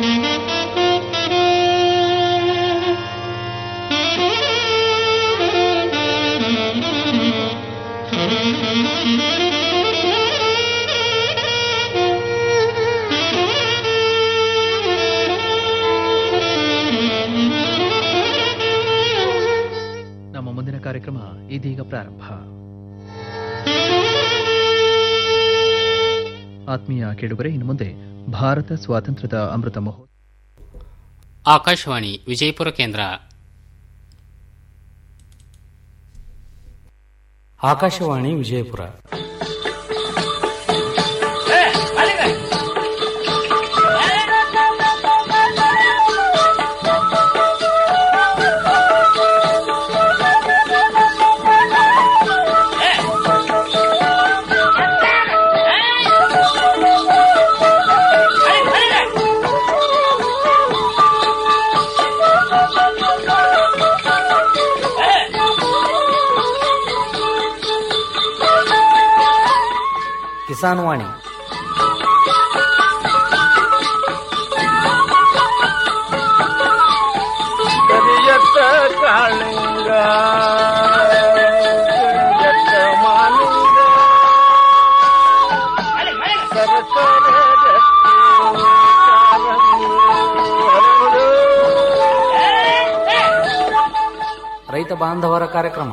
ನಮ್ಮ ಮುಂದಿನ ಕಾರ್ಯಕ್ರಮ ಇದೀಗ ಪ್ರಾರಂಭ ಆತ್ಮೀಯ ಕೇಳುಗರೆ ಇನ್ನು ಮುಂದೆ ಭಾರತ ಸ್ವಾತಂತ್ರ್ಯದ ಅಮೃತ ಮಹೋತ್ಸವ ಆಕಾಶವಾಣಿ ವಿಜಯಪುರ ಕೇಂದ್ರ ಆಕಾಶವಾಣಿ ವಿಜಯಪುರ ಕಿಸಾನ್ ವಾಣಿ ಕರಿಯತ್ತ ಕಾಳಿಂಗ ಕರಿಯತ್ತ ಮಾಲಿಂಗ ಸರಸರ ರತ್ನ ಕಾರಂಗಿ ಹರಡು. ರೈತ ಬಾಂಧವರ ಕಾರ್ಯಕ್ರಮ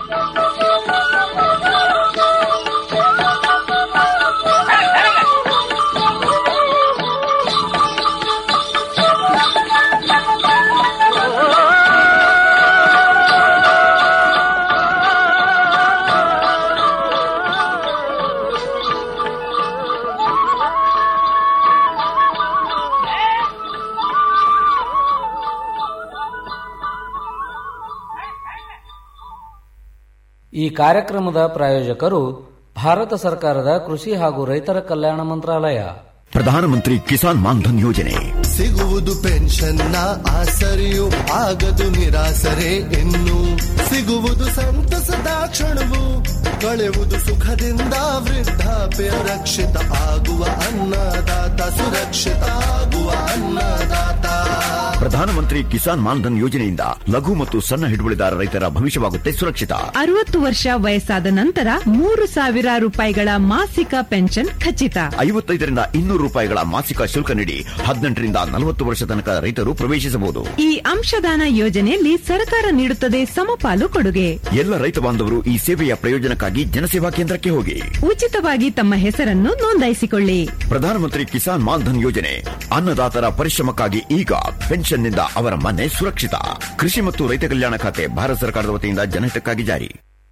ಈ ಕಾರ್ಯಕ್ರಮದ ಪ್ರಾಯೋಜಕರು ಭಾರತ ಸರ್ಕಾರದ ಕೃಷಿ ಹಾಗೂ ರೈತರ ಕಲ್ಯಾಣ ಮಂತ್ರಾಲಯ ಪ್ರಧಾನಮಂತ್ರಿ ಕಿಸಾನ್ ಮಾನ್ಧನ್ ಯೋಜನೆ ಸಿಗುವುದು ಪೆನ್ಷನ್ನ ಆಸರೆಯು ಆಗದು ನಿರಾಸರೆ ಇನ್ನು ಸಿಗುವುದು ಸಂತಸದ ಕ್ಷಣವು ಕಳೆಯುವುದು ಸುಖದಿಂದ ವೃದ್ಧಾಪ್ಯ ರಕ್ಷಿತ ಆಗುವ ಅನ್ನದಾತ ಸುರಕ್ಷಿತ ಆಗುವ ಅನ್ನದಾತ ಪ್ರಧಾನಮಂತ್ರಿ ಕಿಸಾನ್ ಮಾನ್ಧನ್ ಯೋಜನೆಯಿಂದ ಲಘು ಮತ್ತು ಸಣ್ಣ ಹಿಡುವಳಿದಾರ ರೈತರ ಭವಿಷ್ಯವಾಗುತ್ತೆ ಸುರಕ್ಷಿತ ಅರವತ್ತು ವರ್ಷ ವಯಸ್ಸಾದ ನಂತರ ಮೂರು ಸಾವಿರ ರೂಪಾಯಿಗಳ ಮಾಸಿಕ ಪೆನ್ಷನ್ ಖಚಿತ ಐವತ್ತೈದರಿಂದ ಇನ್ನೂರು ರೂಪಾಯಿಗಳ ಮಾಸಿಕ ಶುಲ್ಕ ನೀಡಿ ಹದಿನೆಂಟರಿಂದ ನಲವತ್ತು ವರ್ಷ ತನಕ ರೈತರು ಪ್ರವೇಶಿಸಬಹುದು ಈ ಅಂಶದಾನ ಯೋಜನೆಯಲ್ಲಿ ಸರ್ಕಾರ ನೀಡುತ್ತದೆ ಸಮಪಾಲು ಕೊಡುಗೆ ಎಲ್ಲ ರೈತ ಬಾಂಧವರು ಈ ಸೇವೆಯ ಪ್ರಯೋಜನಕ್ಕಾಗಿ ಜನಸೇವಾ ಕೇಂದ್ರಕ್ಕೆ ಹೋಗಿ ಉಚಿತವಾಗಿ ತಮ್ಮ ಹೆಸರನ್ನು ನೋಂದಾಯಿಸಿಕೊಳ್ಳಿ ಪ್ರಧಾನಮಂತ್ರಿ ಕಿಸಾನ್ ಮಾನ್ಧನ್ ಯೋಜನೆ ಅನ್ನದಾತರ ಪರಿಶ್ರಮಕ್ಕಾಗಿ ಈಗ ಪೆನ್ಷನ್ನಿಂದ ಅವರ ಮನೆ ಸುರಕ್ಷಿತ ಕೃಷಿ ಮತ್ತು ರೈತ ಕಲ್ಯಾಣ ಖಾತೆ ಭಾರತ ಸರ್ಕಾರದ ವತಿಯಿಂದ ಜನಹಿತಕ್ಕಾಗಿ ಜಾರಿ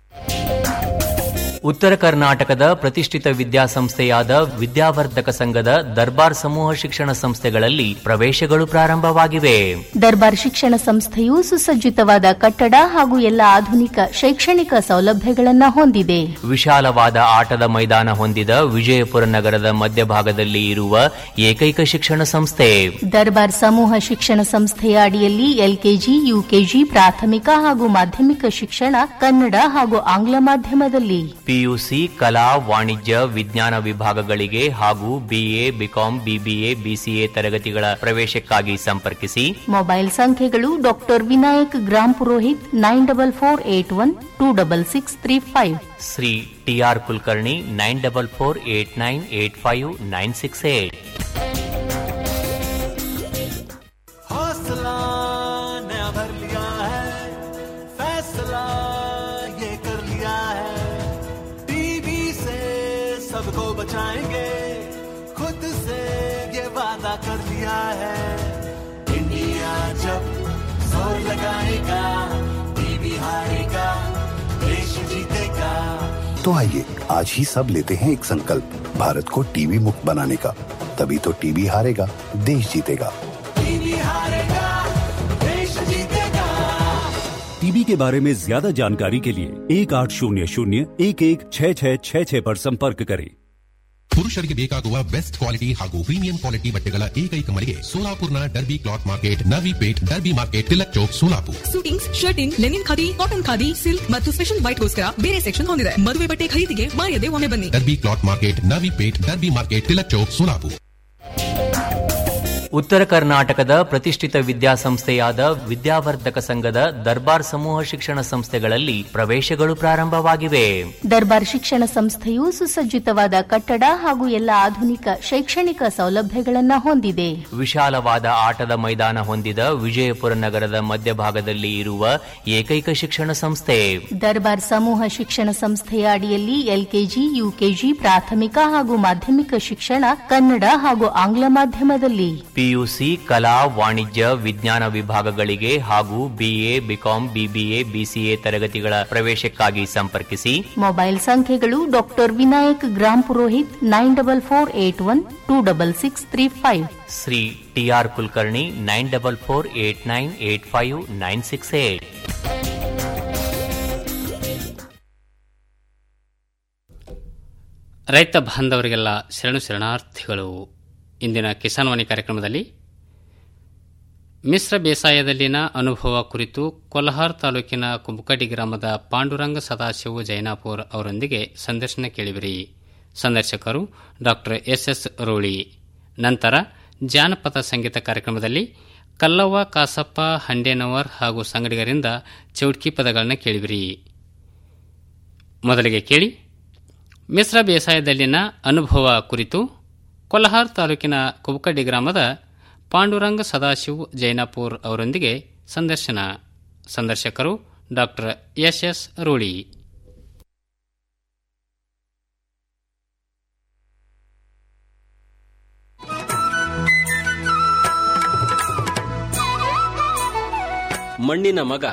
ಉತ್ತರ ಕರ್ನಾಟಕದ ಪ್ರತಿಷ್ಠಿತ ವಿದ್ಯಾಸಂಸ್ಥೆಯಾದ ವಿದ್ಯಾವರ್ಧಕ ಸಂಘದ ದರ್ಬಾರ್ ಸಮೂಹ ಶಿಕ್ಷಣ ಸಂಸ್ಥೆಗಳಲ್ಲಿ ಪ್ರವೇಶಗಳು ಪ್ರಾರಂಭವಾಗಿವೆ ದರ್ಬಾರ್ ಶಿಕ್ಷಣ ಸಂಸ್ಥೆಯು ಸುಸಜ್ಜಿತವಾದ ಕಟ್ಟಡ ಹಾಗೂ ಎಲ್ಲ ಆಧುನಿಕ ಶೈಕ್ಷಣಿಕ ಸೌಲಭ್ಯಗಳನ್ನು ಹೊಂದಿದೆ ವಿಶಾಲವಾದ ಆಟದ ಮೈದಾನ ಹೊಂದಿದ ವಿಜಯಪುರ ನಗರದ ಮಧ್ಯಭಾಗದಲ್ಲಿ ಇರುವ ಏಕೈಕ ಶಿಕ್ಷಣ ಸಂಸ್ಥೆ ದರ್ಬಾರ್ ಸಮೂಹ ಶಿಕ್ಷಣ ಸಂಸ್ಥೆಯ ಅಡಿಯಲ್ಲಿ ಎಲ್ಕೆಜಿ ಯುಕೆಜಿ ಪ್ರಾಥಮಿಕ ಹಾಗೂ ಮಾಧ್ಯಮಿಕ ಶಿಕ್ಷಣ ಕನ್ನಡ ಹಾಗೂ ಆಂಗ್ಲ ಮಾಧ್ಯಮದಲ್ಲಿ ಪಿಯುಸಿ ಕಲಾ ವಾಣಿಜ್ಯ ವಿಜ್ಞಾನ ವಿಭಾಗಗಳಿಗೆ ಹಾಗೂ ಬಿಎ ಬಿಕಾಂ ಬಿಬಿಎ ಬಿಸಿಎ ತರಗತಿಗಳ ಪ್ರವೇಶಕ್ಕಾಗಿ ಸಂಪರ್ಕಿಸಿ ಮೊಬೈಲ್ ಸಂಖ್ಯೆಗಳು doctor Vinayak Grampurohit nine double four eight one two double six three five Shri TR Kulkarni nine double four eight nine eight five nine six eight हौसला नया भर लिया है फैसला ये कर लिया है टीवी से सबको बचाएंगे खुद से ये वादा कर लिया है इंडिया जब जोर लगाएगा टीवी हारेगा देश जीतेगा तो आइए आज ही सब लेते हैं एक संकल्प भारत को टीवी मुक्त बनाने का तभी तो टीवी हारेगा देश जीतेगा टीवी हारेगा देश जीतेगा टीबी के बारे में ज्यादा जानकारी के लिए एक आठ शून्य शून्य एक एक छः छः छः छः पर संपर्क करें ಪುರುಷರಿಗೆ ಬೇಕಾಗುವ ಬೆಸ್ಟ್ ಕ್ವಾಲಿಟಿ ಹಾಗೂ ಪ್ರೀಮಿಯಂ ಕ್ವಾಲಿಟಿ ಬಟ್ಟೆಗಳ ಏಕೈಕ ಮಳಿಗೆ ಸೋಲಾಪುರ್ನ Derby cloth market Navi Peth Derby market Tilak Chowk Solapur suitings shirting linen khadi cotton khadi silk ಮತ್ತು ಸ್ಪೆಷಲ್ ವೈಟ್ಗೋಸ್ಕರ ಬೇರೆ ಸೆಕ್ಷನ್ ಹೊಂದಿದೆ ಮದುವೆ ಬಟ್ಟೆ ಖರೀದಿಗೆ ಮಾಯದೆ ಒಮ್ಮೆ ಬನ್ನಿ Derby cloth market Navi Peth Derby market Tilak Chowk Solapur ಉತ್ತರ ಕರ್ನಾಟಕದ ಪ್ರತಿಷ್ಠಿತ ವಿದ್ಯಾಸಂಸ್ಥೆಯಾದ ವಿದ್ಯಾವರ್ಧಕ ಸಂಘದ ದರ್ಬಾರ್ ಸಮೂಹ ಶಿಕ್ಷಣ ಸಂಸ್ಥೆಗಳಲ್ಲಿ ಪ್ರವೇಶಗಳು ಪ್ರಾರಂಭವಾಗಿವೆ ದರ್ಬಾರ್ ಶಿಕ್ಷಣ ಸಂಸ್ಥೆಯು ಸುಸಜ್ಜಿತವಾದ ಕಟ್ಟಡ ಹಾಗೂ ಎಲ್ಲ ಆಧುನಿಕ ಶೈಕ್ಷಣಿಕ ಸೌಲಭ್ಯಗಳನ್ನು ಹೊಂದಿದೆ ವಿಶಾಲವಾದ ಆಟದ ಮೈದಾನ ಹೊಂದಿದ ವಿಜಯಪುರ ನಗರದ ಮಧ್ಯಭಾಗದಲ್ಲಿ ಇರುವ ಏಕೈಕ ಶಿಕ್ಷಣ ಸಂಸ್ಥೆ ದರ್ಬಾರ್ ಸಮೂಹ ಶಿಕ್ಷಣ ಸಂಸ್ಥೆಯ ಅಡಿಯಲ್ಲಿ ಎಲ್ಕೆಜಿ ಯುಕೆಜಿ ಪ್ರಾಥಮಿಕ ಹಾಗೂ ಮಾಧ್ಯಮಿಕ ಶಿಕ್ಷಣ ಕನ್ನಡ ಹಾಗೂ ಆಂಗ್ಲ ಮಾಧ್ಯಮದಲ್ಲಿ ಪಿಯುಸಿ ಕಲಾ ವಾಣಿಜ್ಯ ವಿಜ್ಞಾನ ವಿಭಾಗಗಳಿಗೆ ಹಾಗೂ ಬಿಎ ಬಿಕಾಂ ಬಿಬಿಎ ಬಿಸಿಎ ತರಗತಿಗಳ ಪ್ರವೇಶಕ್ಕಾಗಿ ಸಂಪರ್ಕಿಸಿ ಮೊಬೈಲ್ ಸಂಖ್ಯೆಗಳು doctor Vinayak Grampurohit nine double four eight one two double six three five Shri TR Kulkarni nine double four eight nine eight five nine six eight ರೈತ ಬಾಂಧವರಿಗೆಲ್ಲ ಶರಣು ಶರಣಾರ್ಥಿಗಳು ಇಂದಿನ ಕಿಸಾನ್ ವಾಣಿ ಕಾರ್ಯಕ್ರಮದಲ್ಲಿ ಮಿಶ್ರ ಬೇಸಾಯದಲ್ಲಿನ ಅನುಭವ ಕುರಿತು ಕೊಲ್ಹಾರ್ ತಾಲೂಕಿನ ಕುಂಬಕಡಿ ಗ್ರಾಮದ ಪಾಂಡುರಂಗ ಸದಾಶಿವ ಜೈನಾಪುರ್ ಅವರೊಂದಿಗೆ ಸಂದರ್ಶನ ಕೇಳಿವಿರಿ ಸಂದರ್ಶಕರು ಡಾಕ್ಟರ್ ಎಸ್ ಎಸ್ ರೋಳಿ ನಂತರ ಜಾನಪದ ಸಂಗೀತ ಕಾರ್ಯಕ್ರಮದಲ್ಲಿ ಕಲ್ಲವ್ವ ಕಾಸಪ್ಪ ಹಂಡೇನವರ್ ಹಾಗೂ ಸಂಗಡಿಗರಿಂದ ಚೌಟ್ಕಿ ಪದಗಳನ್ನು ಕೇಳಿವಿರಿ ಮೊದಲಿಗೆ ಕೇಳಿ ಮಿಶ್ರ ಬೇಸಾಯದಲ್ಲಿನ ಅನುಭವ ಕುರಿತು ಕೊಲ್ಹಾರ್ ತಾಲೂಕಿನ ಕುಬಕಡ್ಡಿ ಗ್ರಾಮದ ಪಾಂಡುರಂಗ ಸದಾಶಿವ್ ಜೈನಾಪುರ್ ಅವರೊಂದಿಗೆ ಸಂದರ್ಶನ ಸಂದರ್ಶಕರು ಡಾಕ್ಟರ್ ಎಸ್ ಎಸ್ ರೂಳಿ ಮಣ್ಣಿನ ಮಗ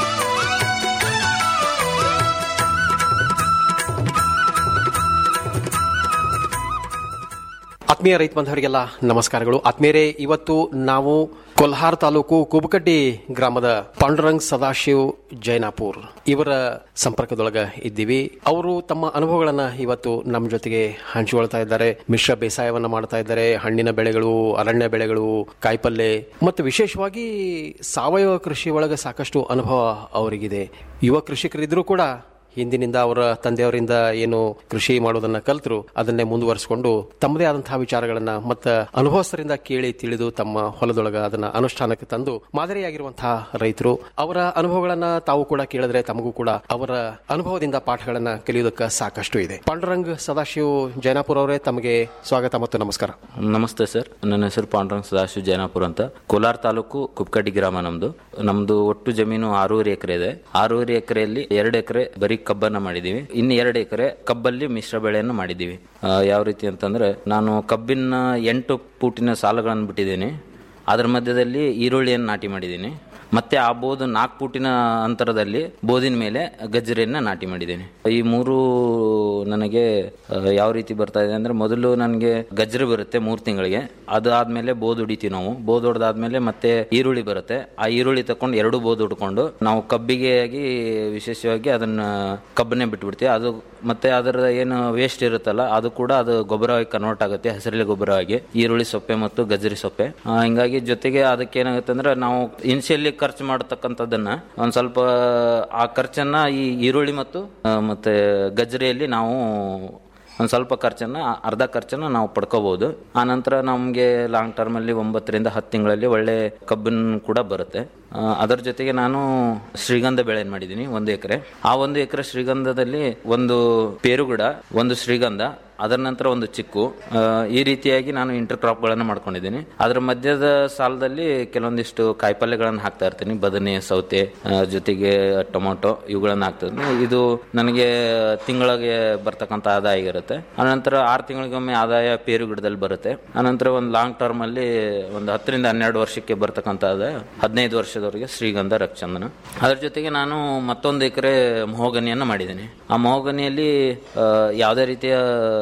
ಆತ್ಮೀಯ ರೈತ ಬಾಂಧವರಿಗೆಲ್ಲ ನಮಸ್ಕಾರಗಳು ಆತ್ಮೀಯರೇ ಇವತ್ತು ನಾವು ಕೊಲ್ಹಾರ್ ತಾಲೂಕು ಕುಬಕಡ್ಡಿ ಗ್ರಾಮದ ಪಾಂಡುರಂಗ್ ಸದಾಶಿವ್ ಜೈನಾಪುರ್ ಇವರ ಸಂಪರ್ಕದೊಳಗ ಇದ್ದೀವಿ ಅವರು ತಮ್ಮ ಅನುಭವಗಳನ್ನ ಇವತ್ತು ನಮ್ಮ ಜೊತೆಗೆ ಹಂಚಿಕೊಳ್ತಾ ಇದ್ದಾರೆ ಮಿಶ್ರ ಬೇಸಾಯವನ್ನ ಮಾಡ್ತಾ ಇದ್ದಾರೆ ಹಣ್ಣಿನ ಬೆಳೆಗಳು ಅರಣ್ಯ ಬೆಳೆಗಳು ಕಾಯಿಪಲ್ಲೆ ಮತ್ತು ವಿಶೇಷವಾಗಿ ಸಾವಯವ ಕೃಷಿ ಒಳಗೆ ಸಾಕಷ್ಟು ಅನುಭವ ಅವರಿಗಿದೆ ಯುವ ಕೃಷಿಕರಿದ್ರೂ ಕೂಡ ಹಿಂದಿನಿಂದ ಅವರ ತಂದೆಯವರಿಂದ ಏನು ಕೃಷಿ ಮಾಡೋದನ್ನ ಕಲ್ತರು ಅದನ್ನೇ ಮುಂದುವರಿಸಿಕೊಂಡು ತಮ್ಮದೇ ಆದಂತಹ ವಿಚಾರಗಳನ್ನ ಮತ್ತ ಅನುಭವಸ್ಥರಿಂದ ಕೇಳಿ ತಿಳಿದು ತಮ್ಮ ಹೊಲದೊಳಗ ಅದನ್ನ ಅನುಷ್ಠಾನಕ್ಕೆ ತಂದು ಮಾದರಿಯಾಗಿರುವಂತಹ ರೈತರು ಅವರ ಅನುಭವಗಳನ್ನ ತಾವು ಕೂಡ ಕೇಳಿದ್ರೆ ತಮಗೂ ಕೂಡ ಅವರ ಅನುಭವದಿಂದ ಪಾಠಗಳನ್ನ ಕಲಿಯುವುದಕ್ಕೆ ಸಾಕಷ್ಟು ಇದೆ ಪಾಂಡುರಂಗ್ ಸದಾಶಿವ್ ಜೈನಾಪುರ ಅವರೇ ತಮಗೆ ಸ್ವಾಗತ ಮತ್ತು ನಮಸ್ಕಾರ ನಮಸ್ತೆ ಸರ್ ನನ್ನ ಹೆಸರು ಪಾಂಡುರಂಗ ಸದಾಶಿವ ಜೈನಾಪುರ ಅಂತ ಕೋಲಾರ ತಾಲೂಕು ಕುಪ್ಕಡ್ಡಿ ಗ್ರಾಮ ನಮ್ದು ನಮ್ದು ಒಟ್ಟು ಜಮೀನು ಆರೂವರೆ ಎಕರೆ ಇದೆ ಆರೂವರೆ ಎಕರೆಯಲ್ಲಿ ಎರಡು ಎಕರೆ ಬರೀ ಕಬ್ಬನ್ನ ಮಾಡಿದೀವಿ ಇನ್ನು ಎರಡು ಎಕರೆ ಕಬ್ಬಲ್ಲಿ ಮಿಶ್ರ ಬೆಳೆಯನ್ನು ಮಾಡಿದೀವಿ ಆ, ಯಾವ ರೀತಿ ಅಂತಂದ್ರೆ ನಾನು ಕಬ್ಬಿನ ಎಂಟು ಫೂಟಿನ ಸಾಲುಗಳನ್ನು ಬಿಟ್ಟಿದ್ದೀನಿ ಅದರ ಮಧ್ಯದಲ್ಲಿ ಈರುಳ್ಳಿಯನ್ನು ನಾಟಿ ಮಾಡಿದ್ದೀನಿ ಮತ್ತೆ ಆ ಬೋದು ನಾಲ್ಕು ಫೂಟಿನ ಅಂತರದಲ್ಲಿ ಬೋದಿನ ಮೇಲೆ ಗಜ್ಜರಿಯನ್ನ ನಾಟಿ ಮಾಡಿದ್ದೀನಿ ಈ ಮೂರು ನನಗೆ ಆ, ಯಾವ ರೀತಿ ಬರ್ತಾ ಇದೆ ಅಂದ್ರೆ ಮೊದಲು ನನಗೆ ಗಜ್ಜರಿ ಬರುತ್ತೆ ಮೂರು ತಿಂಗಳಿಗೆ ಅದು ಆದ್ಮೇಲೆ ಬೋದ್ ಹೊಡಿತೀವಿ ನಾವು ಬೋದ್ ಹೊಡೆದಾದ್ಮೇಲೆ ಮತ್ತೆ ಈರುಳ್ಳಿ ಬರುತ್ತೆ ಆ ಈರುಳ್ಳಿ ತಕೊಂಡು ಎರಡು ಬೋದ್ ಹೊಡ್ಕೊಂಡು ನಾವು ಕಬ್ಬಿಗೆ ಆಗಿ ವಿಶೇಷವಾಗಿ ಅದನ್ನ ಕಬ್ಬನ್ನೇ ಬಿಟ್ಬಿಡ್ತೀವಿ ಅದು ಮತ್ತೆ ಅದರ ಏನು ವೇಸ್ಟ್ ಇರುತ್ತಲ್ಲ ಅದು ಕೂಡ ಅದು ಗೊಬ್ಬರವಾಗಿ ಕನ್ವರ್ಟ್ ಆಗುತ್ತೆ ಹಸಿರೆಲೆ ಗೊಬ್ಬರವಾಗಿ ಈರುಳ್ಳಿ ಸೊಪ್ಪೆ ಮತ್ತು ಗಜ್ಜರಿ ಸೊಪ್ಪೆ ಆ, ಹಿಂಗಾಗಿ ಜೊತೆಗೆ ಅದಕ್ಕೆ ಏನಾಗುತ್ತೆ ಅಂದ್ರೆ ನಾವು ಇನಿಷಿಯಲಿ ಖರ್ಚು ಮಾಡತಕ್ಕಂಥದ್ದನ್ನ ಒಂದ್ ಸ್ವಲ್ಪ ಆ ಖರ್ಚನ್ನ ಈ ಈರುಳ್ಳಿ ಮತ್ತು ಆ, ಮತ್ತೆ ಗಜ್ಜರಿಯಲ್ಲಿ ನಾವು ಒಂದು ಸ್ವಲ್ಪ ಖರ್ಚನ್ನ ಅರ್ಧ ಖರ್ಚನ್ನ ನಾವು ಪಡ್ಕೋಬಹುದು ಆ ನಂತರ ನಮಗೆ ಲಾಂಗ್ ಟರ್ಮ್ ಅಲ್ಲಿ ಒಂಬತ್ತರಿಂದ ಹತ್ತು ತಿಂಗಳಲ್ಲಿ ಒಳ್ಳೆ ಕಬ್ಬಿನ ಕೂಡ ಬರುತ್ತೆ ಆ, ಅದರ ಜೊತೆಗೆ ನಾನು ಶ್ರೀಗಂಧ ಬೆಳೆ ಮಾಡಿದ್ದೀನಿ ಒಂದು ಎಕರೆ ಆ ಒಂದು ಎಕರೆ ಶ್ರೀಗಂಧದಲ್ಲಿ ಒಂದು ಪೇರುಗಿಡ ಒಂದು ಶ್ರೀಗಂಧ ಅದರ ನಂತರ ಒಂದು ಚಿಕ್ಕು ಆ, ಈ ರೀತಿಯಾಗಿ ನಾನು ಇಂಟರ್ ಕ್ರಾಪ್ಗಳನ್ನು ಮಾಡ್ಕೊಂಡಿದ್ದೀನಿ ಅದರ ಮಧ್ಯದ ಸಾಲದಲ್ಲಿ ಕೆಲವೊಂದಿಷ್ಟು ಕಾಯಿಪಲ್ಯಗಳನ್ನು ಹಾಕ್ತಾ ಇರ್ತೀನಿ ಬದನೆ ಸೌತೆ ಆ, ಜೊತೆಗೆ ಟೊಮೊಟೊ ಇವುಗಳನ್ನು ಹಾಕ್ತಾ ಇರ್ತೀನಿ ಇದು ನನಗೆ ತಿಂಗಳಿಗೆ ಬರ್ತಕ್ಕಂಥ ಆದಾಯ ಇರುತ್ತೆ ಆನಂತರ ಆರು ತಿಂಗಳಿಗೊಮ್ಮೆ ಆದಾಯ ಪೇರು ಗಿಡದಲ್ಲಿ ಬರುತ್ತೆ ಆನಂತರ ಒಂದು ಲಾಂಗ್ ಟರ್ಮ್ ಅಲ್ಲಿ ಒಂದು ಹತ್ತರಿಂದ ಹನ್ನೆರಡು ವರ್ಷಕ್ಕೆ ಬರ್ತಕ್ಕಂಥ ಆದಾಯ ಹದಿನೈದು ವರ್ಷದವರೆಗೆ ಶ್ರೀಗಂಧ ರಕ್ಷಂದನ ಅದ್ರ ಜೊತೆಗೆ ನಾನು ಮತ್ತೊಂದು ಎಕರೆ ಮಹೋಗನಿಯನ್ನು ಮಾಡಿದ್ದೀನಿ ಆ ಮಹೋಗನಿಯಲ್ಲಿ ಆ, ಯಾವುದೇ ರೀತಿಯ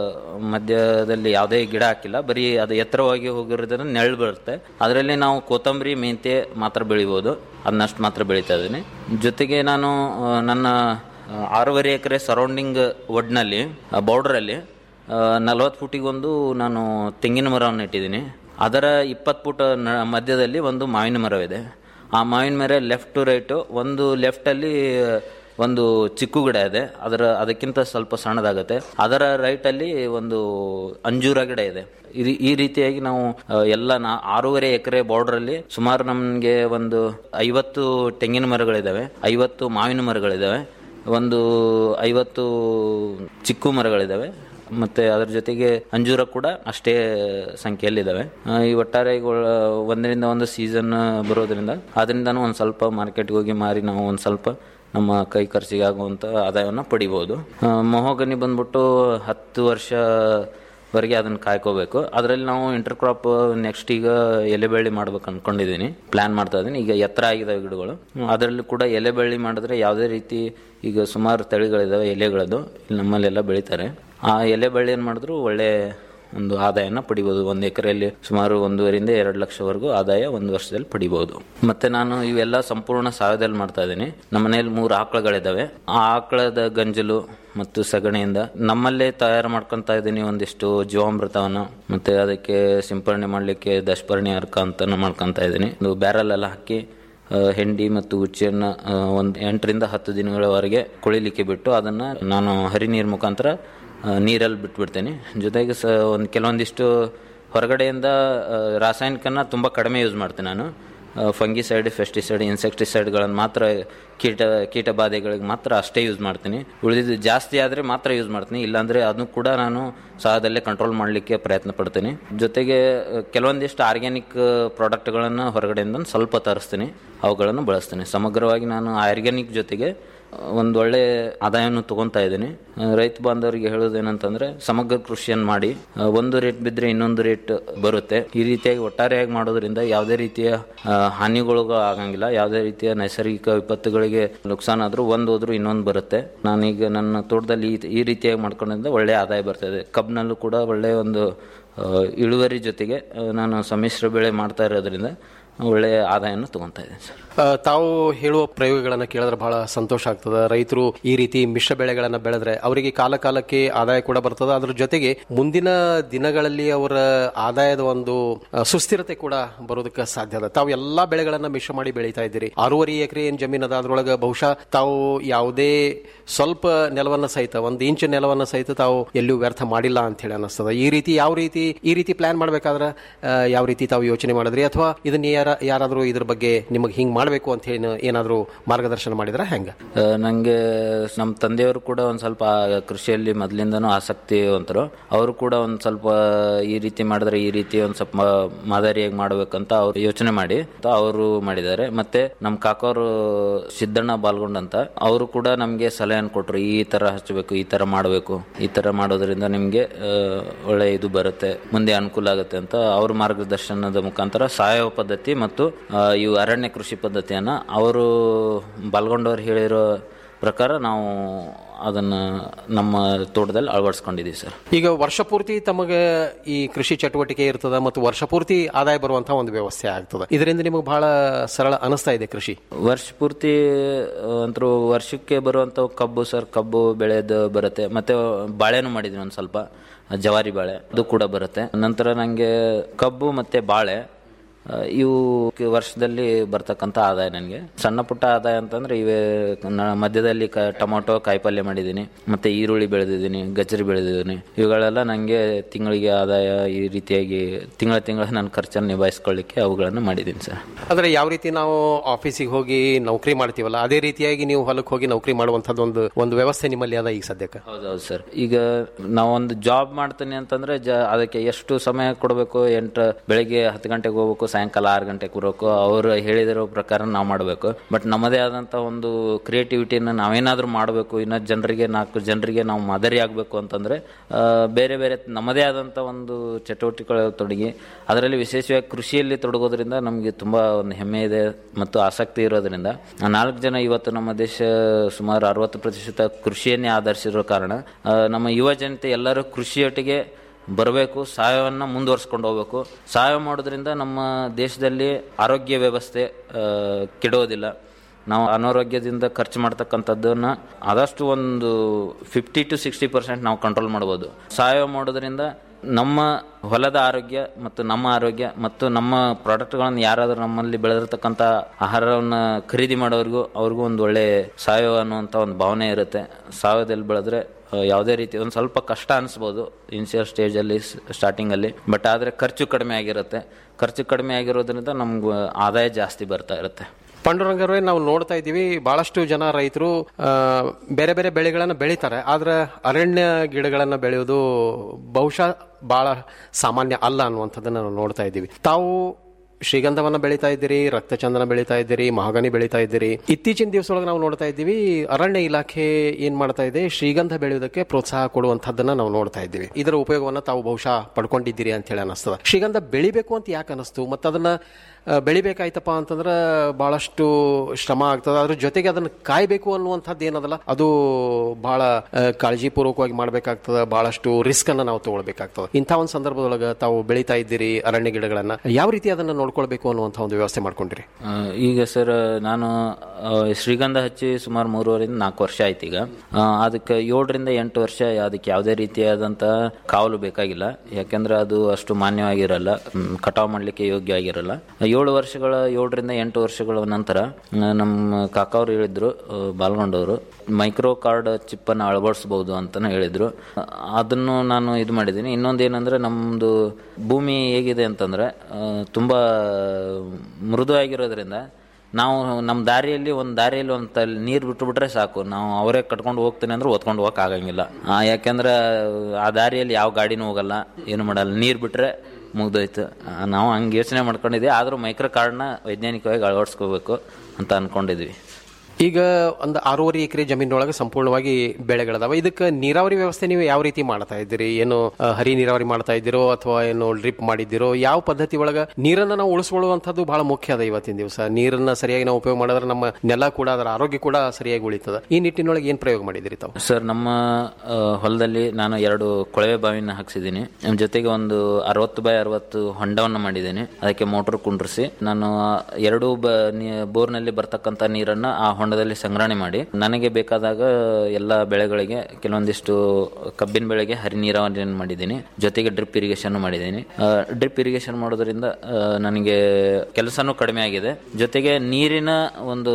ಮಧ್ಯದಲ್ಲಿ ಯಾವುದೇ ಗಿಡ ಹಾಕಿಲ್ಲ ಬರೀ ಅದು ಎತ್ತರವಾಗಿ ಹೋಗಿರೋದ್ರಿಂದ ನೆರಳು ಬರುತ್ತೆ ಅದರಲ್ಲಿ ನಾವು ಕೊತ್ತಂಬರಿ ಮೆಂತ್ಯ ಮಾತ್ರ ಬೆಳಿಬೋದು ಅದನ್ನಷ್ಟು ಮಾತ್ರ ಬೆಳೀತಾ ಇದ್ದೀನಿ ಜೊತೆಗೆ ನಾನು ಆ, ನನ್ನ ಆ, ಆರೂವರೆ ಎಕರೆ ಸರೌಂಡಿಂಗ್ ಒಡ್ನಲ್ಲಿ ಬೌರ್ಡರಲ್ಲಿ ನಲವತ್ತು ಫುಟಿಗೊಂದು ನಾನು ತೆಂಗಿನ ಮರವನ್ನು ಇಟ್ಟಿದ್ದೀನಿ ಅದರ ಇಪ್ಪತ್ತು ಫುಟ್ ನ- ಮಧ್ಯದಲ್ಲಿ ಒಂದು ಮಾವಿನ ಮರವಿದೆ ಆ ಮಾವಿನ ಮರ ಲೆಫ್ಟ್ ಟು ರೈಟು ಒಂದು ಲೆಫ್ಟಲ್ಲಿ ಒಂದು ಚಿಕ್ಕು ಗಿಡ ಇದೆ ಅದರ ಅದಕ್ಕಿಂತ ಸ್ವಲ್ಪ ಸಣ್ಣದಾಗುತ್ತೆ ಅದರ ರೈಟ್ ಅಲ್ಲಿ ಒಂದು ಅಂಜೂರ ಗಿಡ ಇದೆ ಈ- ಈ ರೀತಿಯಾಗಿ ನಾವು ಆ, ಎಲ್ಲ ನಾ ಆರೂವರೆ ಎಕರೆ ಬಾರ್ಡರ್ ಅಲ್ಲಿ ಸುಮಾರು ನಮಗೆ ಒಂದು ಐವತ್ತು ತೆಂಗಿನ ಮರಗಳಿದಾವೆ ಐವತ್ತು ಮಾವಿನ ಮರಗಳಿದಾವೆ ಒಂದು ಐವತ್ತು ಚಿಕ್ಕು ಮರಗಳಿದಾವೆ ಮತ್ತೆ ಅದರ ಜೊತೆಗೆ ಅಂಜೂರ ಕೂಡ ಅಷ್ಟೇ ಸಂಖ್ಯೆಯಲ್ಲಿದ್ದಾವೆ ಆ, ಈ ಒಟ್ಟಾರೆ ಇವುಗಳ ಒಂದರಿಂದ ಒಂದು ಸೀಸನ್ ಬರೋದ್ರಿಂದ ಅದರಿಂದನೂ ಒಂದು ಸ್ವಲ್ಪ ಮಾರ್ಕೆಟ್ಗೆ ಹೋಗಿ ಮಾರಿ ನಾವು ಒಂದು ಸ್ವಲ್ಪ ನಮ್ಮ ಕೈ ಖರ್ಚಿಗೆ ಆಗುವಂಥ ಆದಾಯವನ್ನು ಪಡಿಬೋದು ಆ, ಮೊಹೋಗನಿ ಬಂದ್ಬಿಟ್ಟು ಹತ್ತು ವರ್ಷ ವರೆಗೆ ಅದನ್ನ ಕಾಯ್ಕೋಬೇಕು ಅದರಲ್ಲಿ ನಾವು ಇಂಟರ್ ಕ್ರಾಪ್ ನೆಕ್ಸ್ಟ್ ಈಗ ಎಲೆ ಬೆಳ್ಳಿ ಮಾಡ್ಬೇಕು ಅನ್ಕೊಂಡಿದ್ದೀನಿ ಪ್ಲಾನ್ ಮಾಡ್ತಾ ಇದ್ದೀನಿ ಈಗ ಎತ್ತರ ಆಗಿದಾವೆ ಗಿಡಗಳು ಅದರಲ್ಲಿ ಕೂಡ ಎಲೆ ಬೆಳ್ಳಿ ಮಾಡಿದ್ರೆ ಯಾವುದೇ ರೀತಿ ಈಗ ಸುಮಾರು ತಳಿಗಳಿದಾವೆ ಎಲೆಗಳದ್ದು ಇಲ್ಲಿ ನಮ್ಮಲ್ಲೆಲ್ಲ ಬೆಳಿತಾರೆ ಆ ಎಲೆ ಬೆಳ್ಳಿ ಏನು ಮಾಡಿದ್ರು ಒಳ್ಳೆ ಒಂದು ಆದಾಯನ ಪಡಿಬೋದು ಒಂದು ಎಕರೆಯಲ್ಲಿ ಸುಮಾರು ಒಂದೂವರಿಂದ ಎರಡು ಲಕ್ಷವರೆಗೂ ಆದಾಯ ಒಂದು ವರ್ಷದಲ್ಲಿ ಪಡಿಬಹುದು ಮತ್ತೆ ನಾನು ಇವೆಲ್ಲ ಸಂಪೂರ್ಣ ಸಾವಯದಲ್ಲಿ ಮಾಡ್ತಾ ಇದ್ದೀನಿ ನಮ್ಮ ಮನೆಯಲ್ಲಿ ಮೂರು ಆಕಳುಗಳಿದಾವೆ ಆ ಆಕಳದ ಗಂಜಲು ಮತ್ತು ಸಗಣಿಯಿಂದ ನಮ್ಮಲ್ಲೇ ತಯಾರು ಮಾಡ್ಕೊಂತ ಇದ್ದೀನಿ ಒಂದಿಷ್ಟು ಜೀವಾಮೃತವನ್ನು ಮತ್ತೆ ಅದಕ್ಕೆ ಸಿಂಪರಣೆ ಮಾಡಲಿಕ್ಕೆ ದಶಪರ್ಣಿ ಅರ್ಕ ಅಂತ ಮಾಡ್ಕೊಂತ ಇದ್ದೀನಿ ಒಂದು ಬ್ಯಾರಲ್ ಎಲ್ಲ ಹಾಕಿ ಆ, ಹೆಂಡಿ ಮತ್ತು ಉಚ್ಚಿಯನ್ನು ಒಂದು ಎಂಟರಿಂದ ಹತ್ತು ದಿನಗಳವರೆಗೆ ಕೊಳಿಲಿಕ್ಕೆ ಬಿಟ್ಟು ಅದನ್ನು ನಾನು ಹರಿ ನೀರು ಮುಖಾಂತರ ಆ, ನೀರಲ್ಲಿ ಬಿಟ್ಬಿಡ್ತೇನೆ ಜೊತೆಗೆ ಸ ಒಂದು ಕೆಲವೊಂದಿಷ್ಟು ಹೊರಗಡೆಯಿಂದ ಆ, ರಾಸಾಯನಿಕನ ತುಂಬ ಕಡಿಮೆ ಯೂಸ್ ಮಾಡ್ತೇನೆ ನಾನು ಫಂಗಿಸೈಡ್ ಫೆಸ್ಟಿಸೈಡ್ ಇನ್ಸೆಕ್ಟಿಸೈಡ್ಗಳನ್ನು ಮಾತ್ರ ಕೀಟ ಕೀಟ ಬಾಧೆಗಳಿಗೆ ಮಾತ್ರ ಅಷ್ಟೇ ಯೂಸ್ ಮಾಡ್ತೀನಿ ಉಳಿದಿದ್ದು ಜಾಸ್ತಿ ಆದರೆ ಮಾತ್ರ ಯೂಸ್ ಮಾಡ್ತೀನಿ ಇಲ್ಲಾಂದರೆ ಅದನ್ನು ಕೂಡ ನಾನು ಸಹದಲ್ಲೇ ಕಂಟ್ರೋಲ್ ಮಾಡಲಿಕ್ಕೆ ಪ್ರಯತ್ನ ಪಡ್ತೀನಿ ಜೊತೆಗೆ ಆ, ಕೆಲವೊಂದಿಷ್ಟು ಆರ್ಗ್ಯಾನಿಕ್ ಪ್ರಾಡಕ್ಟ್ಗಳನ್ನು ಹೊರಗಡೆಯಿಂದ ಸ್ವಲ್ಪ ತರಿಸ್ತೀನಿ ಅವುಗಳನ್ನು ಬಳಸ್ತೀನಿ ಸಮಗ್ರವಾಗಿ ನಾನು ಆರ್ಗ್ಯಾನಿಕ್ ಜೊತೆಗೆ ಒಂದು ಒಳ್ಳೆ ಆದಾಯವನ್ನು ತಗೊಂತಾ ಇದ್ದೀನಿ ಆ, ರೈತ ಬಾಂಧವರಿಗೆ ಹೇಳೋದೇನಂತಂದ್ರೆ ಸಮಗ್ರ ಕೃಷಿಯನ್ನು ಮಾಡಿ ಆ, ಒಂದು ರೇಟ್ ಬಿದ್ದರೆ ಇನ್ನೊಂದು ರೇಟ್ ಬರುತ್ತೆ ಈ ರೀತಿಯಾಗಿ ಒಟ್ಟಾರೆಯಾಗಿ ಮಾಡೋದ್ರಿಂದ ಯಾವುದೇ ರೀತಿಯ ಆ, ಹಾನಿಗಳು ಆಗಂಗಿಲ್ಲ ಯಾವುದೇ ರೀತಿಯ ನೈಸರ್ಗಿಕ ವಿಪತ್ತುಗಳಿಗೆ ನುಕ್ಸಾನ್ ಆದ್ರೂ ಒಂದು ಹೋದ್ರೂ ಇನ್ನೊಂದು ಬರುತ್ತೆ ನಾನೀಗ ನನ್ನ ತೋಟದಲ್ಲಿ ಈ- ಈ ರೀತಿಯಾಗಿ ಮಾಡ್ಕೊಂಡಿದ್ದ ಒಳ್ಳೆ ಆದಾಯ ಬರ್ತದೆ ಕಬ್ಬಿನಲ್ಲೂ ಕೂಡ ಒಳ್ಳೆಯ ಒಂದು ಆ, ಇಳುವರಿ ಜೊತೆಗೆ ಆ, ನಾನು ಸಮ್ಮಿಶ್ರ ಬೆಳೆ ಮಾಡ್ತಾ ಇರೋದ್ರಿಂದ ಒಳ್ಳೆಯ ಆದಾಯನ ತಗೊಂತಾ ಇದ್ದೀನಿ ಸರ್ ಆ, ತಾವು ಹೇಳುವ ಪ್ರಯೋಗಗಳನ್ನು ಕೇಳಿದ್ರೆ ಬಹಳ ಸಂತೋಷ ಆಗ್ತದೆ ರೈತರು ಈ ರೀತಿ ಮಿಶ್ರ ಬೆಳೆಗಳನ್ನ ಬೆಳೆದ್ರೆ ಅವರಿಗೆ ಕಾಲ ಕಾಲಕ್ಕೆ ಆದಾಯ ಕೂಡ ಬರ್ತದೆ ಅದ್ರ ಜೊತೆಗೆ ಮುಂದಿನ ದಿನಗಳಲ್ಲಿ ಅವರ ಆದಾಯದ ಒಂದು ಆ, ಸುಸ್ಥಿರತೆ ಕೂಡ ಬರೋದಕ್ಕೆ ಸಾಧ್ಯ ಅದ ತಾವು ಎಲ್ಲಾ ಬೆಳೆಗಳನ್ನ ಮಿಶ್ರ ಮಾಡಿ ಬೆಳೀತಾ ಇದ್ದೀರಿ ಆರೂವರೆ ಎಕರೆ ಏನ್ ಜಮೀನ್ ಅದ ಅದ್ರೊಳಗೆ ಬಹುಶಃ ತಾವು ಯಾವುದೇ ಸ್ವಲ್ಪ ನೆಲವನ್ನ ಸಹಿತ ಒಂದು ಇಂಚು ನೆಲವನ್ನ ಸಹಿತ ತಾವು ಎಲ್ಲೂ ವ್ಯರ್ಥ ಮಾಡಿಲ್ಲ ಅಂತ ಹೇಳಿ ಅನಿಸ್ತದ ಈ ರೀತಿ ಯಾವ ರೀತಿ ಈ ರೀತಿ ಪ್ಲಾನ್ ಮಾಡ್ಬೇಕಾದ್ರೆ ಆ, ಯಾವ ರೀತಿ ತಾವು ಯೋಚನೆ ಮಾಡಿದ್ರಿ ಅಥವಾ ಇದನ್ನ ಯಾರ ಯಾರಾದ್ರೂ ಇದ್ರ ಬಗ್ಗೆ ನಿಮಗೆ ಹಿಂಗ್ ಮಾಡಬೇಕು ಅಂತ ಹೇಳಿ ಏನಾದ್ರೂ ಮಾರ್ಗದರ್ಶನ ಮಾಡಿದ್ರ ಹೆಂಗ ಆ, ನಂಗೆ ನಮ್ಮ ತಂದೆಯವರು ಕೂಡ ಒಂದು ಸ್ವಲ್ಪ ಆ ಕೃಷಿಯಲ್ಲಿ ಮೊದಲಿಂದನೂ ಆಸಕ್ತಿವಂತರು ಅವರು ಕೂಡ ಒಂದು ಸ್ವಲ್ಪ ಈ ರೀತಿ ಮಾಡಿದ್ರೆ ಈ ರೀತಿ ಒಂದು ಸ್ವಲ್ಪ ಮ- ಮಾದರಿಯಾಗಿ ಮಾಡ್ಬೇಕಂತ ಅವ್ರು ಯೋಚನೆ ಮಾಡಿ ಅವರು ಮಾಡಿದ್ದಾರೆ ಮತ್ತೆ ನಮ್ಮ ಕಾಕೋರು ಸಿದ್ದಣ್ಣ ಬಾಲ್ಗೊಂಡ್ ಅಂತ ಅವರು ಕೂಡ ನಮಗೆ ಸಲಹೆಯನ್ನು ಕೊಟ್ಟರು ಈ ತರ ಹಚ್ಚಬೇಕು ಈ ತರ ಮಾಡಬೇಕು ಈ ತರ ಮಾಡೋದ್ರಿಂದ ನಿಮಗೆ ಒಳ್ಳೆ ಇದು ಬರುತ್ತೆ ಮುಂದೆ ಅನುಕೂಲ ಆಗುತ್ತೆ ಅಂತ ಅವ್ರ ಮಾರ್ಗದರ್ಶನದ ಮುಖಾಂತರ ಸಾವಯವ ಪದ್ಧತಿ ಮತ್ತು ಆ, ಇವು ಅರಣ್ಯ ಕೃಷಿ ಪದ್ಧತಿಯನ್ನ ಅವರು ಬಾಲ್ಗೊಂಡವ್ರು ಹೇಳಿರೋ ಪ್ರಕಾರ ನಾವು ಅದನ್ನ ನಮ್ಮ ತೋಟದಲ್ಲಿ ಅಳವಡಿಸ್ಕೊಂಡಿದ್ದೀವಿ ಸರ್ ಈಗ ವರ್ಷ ಪೂರ್ತಿ ತಮಗೆ ಈ ಕೃಷಿ ಚಟುವಟಿಕೆ ಇರ್ತದ ಮತ್ತು ವರ್ಷ ಪೂರ್ತಿ ಆದಾಯ ಬರುವಂತಹ ಒಂದು ವ್ಯವಸ್ಥೆ ಆಗ್ತದೆ ಇದರಿಂದ ನಿಮಗೆ ಬಹಳ ಸರಳ ಅನಿಸ್ತಾ ಇದೆ ಕೃಷಿ ವರ್ಷ ಪೂರ್ತಿ ಅಂತರೂ ವರ್ಷಕ್ಕೆ ಬರುವಂತ ಕಬ್ಬು ಸರ್ ಕಬ್ಬು ಬೆಳೆದು ಬರುತ್ತೆ ಮತ್ತೆ ಬಾಳೆನೂ ಮಾಡಿದ್ವಿ ಒಂದು ಸ್ವಲ್ಪ ಜವಾರಿ ಬಾಳೆ ಅದು ಕೂಡ ಬರುತ್ತೆ ನಂತರ ನನಗೆ ಕಬ್ಬು ಮತ್ತೆ ಬಾಳೆ ಆ, ಇವು ಕ- ವರ್ಷದಲ್ಲಿ ಬರ್ತಕ್ಕಂಥ ಆದಾಯ ನನಗೆ ಸಣ್ಣ ಪುಟ್ಟ ಆದಾಯ ಅಂತಂದ್ರೆ ಇವೇ ನ- ಮಧ್ಯದಲ್ಲಿ ಕ ಟೊಮೊಟೊ ಕಾಯಿಪಲ್ಯ ಮಾಡಿದ್ದೀನಿ ಮತ್ತೆ ಈರುಳ್ಳಿ ಬೆಳೆದಿದ್ದೀನಿ ಗಜರಿ ಬೆಳೆದಿದ್ದೀನಿ ಇವುಗಳೆಲ್ಲ ನನಗೆ ತಿಂಗಳಿಗೆ ಆದಾಯ ಈ ರೀತಿಯಾಗಿ ತಿಂಗಳ ತಿಂಗಳ ನನ್ನ ಖರ್ಚನ್ನು ನಿಭಾಯಿಸ್ಕೊಳ್ಳಿಕ್ಕೆ ಅವುಗಳನ್ನು ಮಾಡಿದ್ದೀನಿ ಸರ್ ಅಂದ್ರೆ ಯಾವ ರೀತಿ ನಾವು ಆಫೀಸಿಗೆ ಹೋಗಿ ನೌಕರಿ ಮಾಡ್ತೀವಲ್ಲ ಅದೇ ರೀತಿಯಾಗಿ ನೀವು ಹೊಲಕ್ಕೆ ಹೋಗಿ ನೌಕರಿ ಮಾಡುವಂತದ್ದು ಒಂದು ಒಂದು ವ್ಯವಸ್ಥೆ ನಿಮ್ಮಲ್ಲಿ ಅದ ಈಗ ಸದ್ಯಕ್ಕೆ ಹೌದೌದು ಸರ್ ಈಗ ನಾವೊಂದು ಜಾಬ್ ಮಾಡ್ತೀನಿ ಅಂತಂದ್ರೆ ಜ ಅದಕ್ಕೆ ಎಷ್ಟು ಸಮಯ ಕೊಡಬೇಕು ಎಂಟು ಬೆಳಿಗ್ಗೆ ಹತ್ತು ಗಂಟೆಗೆ ಹೋಗ್ಬೇಕು ಸಾಯಂಕಾಲ ಆರು ಗಂಟೆಗೆ ಬರಬೇಕು ಅವರು ಹೇಳಿದಿರೋ ಪ್ರಕಾರ ನಾವು ಮಾಡಬೇಕು ಬಟ್ ನಮ್ಮದೇ ಆದಂಥ ಒಂದು ಕ್ರಿಯೇಟಿವಿಟಿನ ನಾವೇನಾದ್ರೂ ಮಾಡಬೇಕು ಇನ್ನು ಜನರಿಗೆ ನಾಲ್ಕು ಜನರಿಗೆ ನಾವು ಮಾದರಿ ಆಗಬೇಕು ಅಂತಂದ್ರೆ ಆ, ಬೇರೆ ಬೇರೆ ನಮ್ಮದೇ ಆದಂಥ ಒಂದು ಚಟುವಟಿಕೆಗಳಲ್ಲಿ ತೊಡಗಿ ಅದರಲ್ಲಿ ವಿಶೇಷವಾಗಿ ಕೃಷಿಯಲ್ಲಿ ತೊಡಗೋದ್ರಿಂದ ನಮಗೆ ತುಂಬಾ ಒಂದು ಹೆಮ್ಮೆ ಇದೆ ಮತ್ತು ಆಸಕ್ತಿ ಇರೋದ್ರಿಂದ ಆ ನಾಲ್ಕು ಜನ ಇವತ್ತು ನಮ್ಮ ದೇಶ ಸುಮಾರು ಅರವತ್ತು ಪ್ರತಿಶತ ಕೃಷಿಯನ್ನೇ ಆಧರಿಸಿರೋ ಕಾರಣ ಆ, ನಮ್ಮ ಯುವ ಜನತೆ ಎಲ್ಲರೂ ಕೃಷಿಯೊಟ್ಟಿಗೆ ಬರಬೇಕು ಸಾವಯವನ್ನ ಮುಂದುವರ್ಸ್ಕೊಂಡು ಹೋಗ್ಬೇಕು ಸಾವಯವ ಮಾಡೋದ್ರಿಂದ ನಮ್ಮ ದೇಶದಲ್ಲಿ ಆರೋಗ್ಯ ವ್ಯವಸ್ಥೆ ಆ, ಕೆಡೋದಿಲ್ಲ ನಾವು ಅನಾರೋಗ್ಯದಿಂದ ಖರ್ಚು ಮಾಡ್ತಕ್ಕಂಥದ್ದನ್ನ ಆದಷ್ಟು ಒಂದು ಫಿಫ್ಟಿ ಟು ಸಿಕ್ಸ್ಟಿ ಪರ್ಸೆಂಟ್ ನಾವು ಕಂಟ್ರೋಲ್ ಮಾಡ್ಬೋದು ಸಾವಯವ ಮಾಡೋದ್ರಿಂದ ನಮ್ಮ ಹೊಲದ ಆರೋಗ್ಯ ಮತ್ತು ನಮ್ಮ ಆರೋಗ್ಯ ಮತ್ತು ನಮ್ಮ ಪ್ರಾಡಕ್ಟ್ಗಳನ್ನು ಯಾರಾದರೂ ನಮ್ಮಲ್ಲಿ ಬೆಳೆದಿರ್ತಕ್ಕಂಥ ಆಹಾರವನ್ನು ಖರೀದಿ ಮಾಡೋರಿಗೂ ಅವ್ರಿಗೂ ಒಂದು ಒಳ್ಳೆ ಸಾವಯವ ಅನ್ನುವಂಥ ಒಂದು ಭಾವನೆ ಇರುತ್ತೆ ಸಾವಯವದಲ್ಲಿ ಬೆಳೆದ್ರೆ ಆ, ಯಾವುದೇ ರೀತಿ ಒಂದು ಸ್ವಲ್ಪ ಕಷ್ಟ ಅನಿಸ್ಬೋದು ಇನಿಷಿಯಲ್ ಸ್ಟೇಜಲ್ಲಿ ಸ್ಟಾರ್ಟಿಂಗಲ್ಲಿ ಬಟ್ ಆದರೆ ಖರ್ಚು ಕಡಿಮೆ ಆಗಿರುತ್ತೆ ಖರ್ಚು ಕಡಿಮೆ ಆಗಿರೋದ್ರಿಂದ ನಮ್ಗೆ ಆದಾಯ ಜಾಸ್ತಿ ಬರ್ತಾ ಇರುತ್ತೆ ಪಾಂಡುರಂಗರೇ ನಾವು ನೋಡ್ತಾ ಇದ್ದೀವಿ ಬಹಳಷ್ಟು ಜನ ರೈತರು ಆ, ಬೇರೆ ಬೇರೆ ಬೆಳೆಗಳನ್ನು ಬೆಳೀತಾರೆ ಆದ್ರೆ ಅರಣ್ಯ ಗಿಡಗಳನ್ನು ಬೆಳೆಯೋದು ಬಹುಶಃ ಬಹಳ ಸಾಮಾನ್ಯ ಅಲ್ಲ ಅನ್ನುವಂಥದ್ದನ್ನು ನಾವು ನೋಡ್ತಾ ಇದ್ದೀವಿ ತಾವು ಶ್ರೀಗಂಧವನ್ನ ಬೆಳೀತಾ ಇದ್ದೀರಿ ರಕ್ತಚಂದನ ಬೆಳೀತಾ ಇದ್ದೀರಿ ಮಹಾಗನಿ ಬೆಳೀತಾ ಇದ್ದೀರಿ ಇತ್ತೀಚಿನ ದಿವಸದೊಳಗೆ ನಾವು ನೋಡ್ತಾ ಇದ್ದೀವಿ ಅರಣ್ಯ ಇಲಾಖೆ ಏನ್ ಮಾಡ್ತಾ ಇದೆ ಶ್ರೀಗಂಧ ಬೆಳೆಯೋದಕ್ಕೆ ಪ್ರೋತ್ಸಾಹ ಕೊಡುವಂತಹದ್ದನ್ನ ನಾವು ನೋಡ್ತಾ ಇದ್ದೀವಿ ಇದರ ಉಪಯೋಗವನ್ನ ತಾವು ಬಹುಶಃ ಪಡ್ಕೊಂಡಿದ್ದೀರಿ ಅಂತ ಹೇಳಿ ಅನಿಸ್ತದ ಶ್ರೀಗಂಧ ಬೆಳಿಬೇಕು ಅಂತ ಯಾಕೆ ಅನಿಸ್ತು ಮತ್ತು ಅದನ್ನ ಆ, ಬೆಳಿಬೇಕಾಯ್ತಪ್ಪ ಅಂತಂದ್ರೆ ಬಹಳಷ್ಟು ಶ್ರಮ ಆಗ್ತದೆ ಅದ್ರ ಜೊತೆಗೆ ಅದನ್ನ ಕಾಯ್ಬೇಕು ಅನ್ನುವಂಥದ್ದು ಏನದಲ್ಲ ಅದು ಬಹಳ ಆ, ಕಾಳಜಿಪೂರ್ವಕವಾಗಿ ಮಾಡ್ಬೇಕಾಗ್ತದೆ ಬಹಳಷ್ಟು ರಿಸ್ಕ್ ಅನ್ನ ನಾವು ತಗೊಳ್ಬೇಕಾಗ್ತದೆ ಇಂಥ ಒಂದು ಸಂದರ್ಭದೊಳಗೆ ತಾವು ಬೆಳೀತಾ ಇದ್ದೀರಿ ಅರಣ್ಯ ಗಿಡಗಳನ್ನ ಯಾವ ರೀತಿ ಅದನ್ನ ನೋಡ್ಕೊಳ್ಬೇಕು ಅನ್ನುವಂಥ ಒಂದು ವ್ಯವಸ್ಥೆ ಮಾಡ್ಕೊಂಡಿರಿ ಆ, ಈಗ ಸರ್ ನಾನು ಆ, ಶ್ರೀಗಂಧ ಹಚ್ಚಿ ಸುಮಾರು ಮೂರುವರಿಂದ ನಾಲ್ಕು ವರ್ಷ ಆಯ್ತು ಈಗ ಆ, ಅದಕ್ಕೆ ಏಳರಿಂದ ಎಂಟು ವರ್ಷ ಅದಕ್ಕೆ ಯಾವುದೇ ರೀತಿಯಾದಂಥ ಕಾವಲು ಬೇಕಾಗಿಲ್ಲ ಯಾಕೆಂದ್ರೆ ಅದು ಅಷ್ಟು ಮಾನ್ಯವಾಗಿರಲ್ಲ ಮ್, ಕಟಾವು ಮಾಡಲಿಕ್ಕೆ ಯೋಗ್ಯ ಆಗಿರಲ್ಲ ಏಳು ವರ್ಷಗಳ ಏಳರಿಂದ ಎಂಟು ವರ್ಷಗಳ ನಂತರ ಆ, ನಮ್ಮ ಕಾಕವ್ರು ಹೇಳಿದ್ರು ಆ, ಬಾಲ್ಗೊಂಡವರು ಮೈಕ್ರೋ ಕಾರ್ಡ್ ಚಿಪ್ಪನ್ನು ಅಳವಡಿಸ್ಬೋದು ಅಂತಲೇ ಹೇಳಿದ್ರು ಆ, ಅದನ್ನು ನಾನು ಇದು ಮಾಡಿದ್ದೀನಿ ಇನ್ನೊಂದು ಏನಂದ್ರೆ ನಮ್ಮದು ಭೂಮಿ ಹೇಗಿದೆ ಅಂತಂದ್ರೆ ಆ, ತುಂಬಾ ಮೃದು ಆಗಿರೋದ್ರಿಂದ ನಾವು ನಮ್ಮ ದಾರಿಯಲ್ಲಿ ಒಂದು ದಾರಿಯಲ್ಲಿ ಒಂದು ತಲ್ ನೀರು ಬಿಟ್ಟುಬಿಟ್ರೆ ಸಾಕು ನಾವು ಅವರೇ ಕಟ್ಕೊಂಡು ಹೋಗ್ತೀನಿ ಅಂದ್ರೆ ಓದ್ಕೊಂಡು ಹೋಗಕ್ ಆಗಂಗಿಲ್ಲ ಆ, ಯಾಕೆಂದ್ರೆ ಆ ದಾರಿಯಲ್ಲಿ ಯಾವ ಗಾಡಿನೂ ಹೋಗಲ್ಲ ಏನು ಮಾಡಲ್ಲ ನೀರು ಬಿಟ್ರೆ ಮುಗ್ದೋಯ್ತು ಆ, ನಾವು ಹಂಗೆ ಯೋಚನೆ ಮಾಡ್ಕೊಂಡಿದ್ವಿ ಆದರೂ ಮೈಕ್ರೋ ಕಾರ್ಡ್ನ ವೈಜ್ಞಾನಿಕವಾಗಿ ಅಳವಡಿಸ್ಕೋಬೇಕು ಅಂತ ಅನ್ಕೊಂಡಿದ್ವಿ ಈಗ ಒಂದು ಆರೂವರೆ ಎಕರೆ ಜಮೀನೊಳಗೆ ಸಂಪೂರ್ಣವಾಗಿ ಬೆಳೆಗಳದಾವ ಇದಕ್ಕೆ ನೀರಾವರಿ ವ್ಯವಸ್ಥೆ ನೀವು ಯಾವ ರೀತಿ ಮಾಡ್ತಾ ಇದ್ದೀರಿ ಏನು ಆ, ಹರಿ ನೀರಾವರಿ ಮಾಡ್ತಾ ಇದ್ದೀರೋ ಅಥವಾ ಏನು ಡ್ರಿಪ್ ಮಾಡಿದ್ದೀರೋ ಯಾವ ಪದ್ಧತಿ ಒಳಗ ನೀರನ್ನ ನಾವು ಉಳಿಸ್ಕೊಳ್ಳುವಂಥದ್ದು ಬಹಳ ಮುಖ್ಯ ಅದ ಇವತ್ತಿನ ದಿವಸ ನೀರನ್ನ ಸರಿಯಾಗಿ ನಾವು ಉಪಯೋಗ ಮಾಡಿದ್ರೆ ನಮ್ಮ ನೆಲ ಕೂಡ ಅದರ ಆರೋಗ್ಯ ಕೂಡ ಸರಿಯಾಗಿ ಉಳಿತದ ಈ ನಿಟ್ಟಿನೊಳಗೆ ಏನ್ ಪ್ರಯೋಗ ಮಾಡಿದಿರಿ ತಾವು ಸರ್ ನಮ್ಮ ಆ, ಹೊಲದಲ್ಲಿ ನಾನು ಎರಡು ಕೊಳವೆ ಬಾವಿನ ಹಾಕ್ಸಿದ್ದೀನಿ ನಮ್ಮ ಜೊತೆಗೆ ಒಂದು ಅರವತ್ತು ಬೈ ಅರವತ್ತು ಹೊಂಡವನ್ನು ಮಾಡಿದ್ದೀನಿ ಅದಕ್ಕೆ ಮೋಟರ್ ಕುಂಡ್ರಿಸಿ ನಾನು ಆ ಎರಡು ಬ ನೀ- ಬೋರ್ನಲ್ಲಿ ಬರ್ತಕ್ಕಂಥ ನೀರನ್ನ ಆ ಹೊಂಡದಲ್ಲಿ ಸಂಗ್ರಹಣೆ ಮಾಡಿ ನನಗೆ ಬೇಕಾದಾಗ ಎಲ್ಲ ಬೆಳೆಗಳಿಗೆ ಕೆಲವೊಂದಿಷ್ಟು ಕಬ್ಬಿನ ಬೆಳೆಗೆ ಹರಿ ನೀರಾವರಿಯನ್ನು ಮಾಡಿದ್ದೀನಿ ಜೊತೆಗೆ ಡ್ರಿಪ್ ಇರಿಗೇಷನ್ ಮಾಡಿದ್ದೀನಿ ಡ್ರಿಪ್ ಇರಿಗೇಷನ್ ಮಾಡೋದ್ರಿಂದ ಆ, ನನಗೆ ಕೆಲಸನೂ ಕಡಿಮೆ ಆಗಿದೆ ಜೊತೆಗೆ ನೀರಿನ ಒಂದು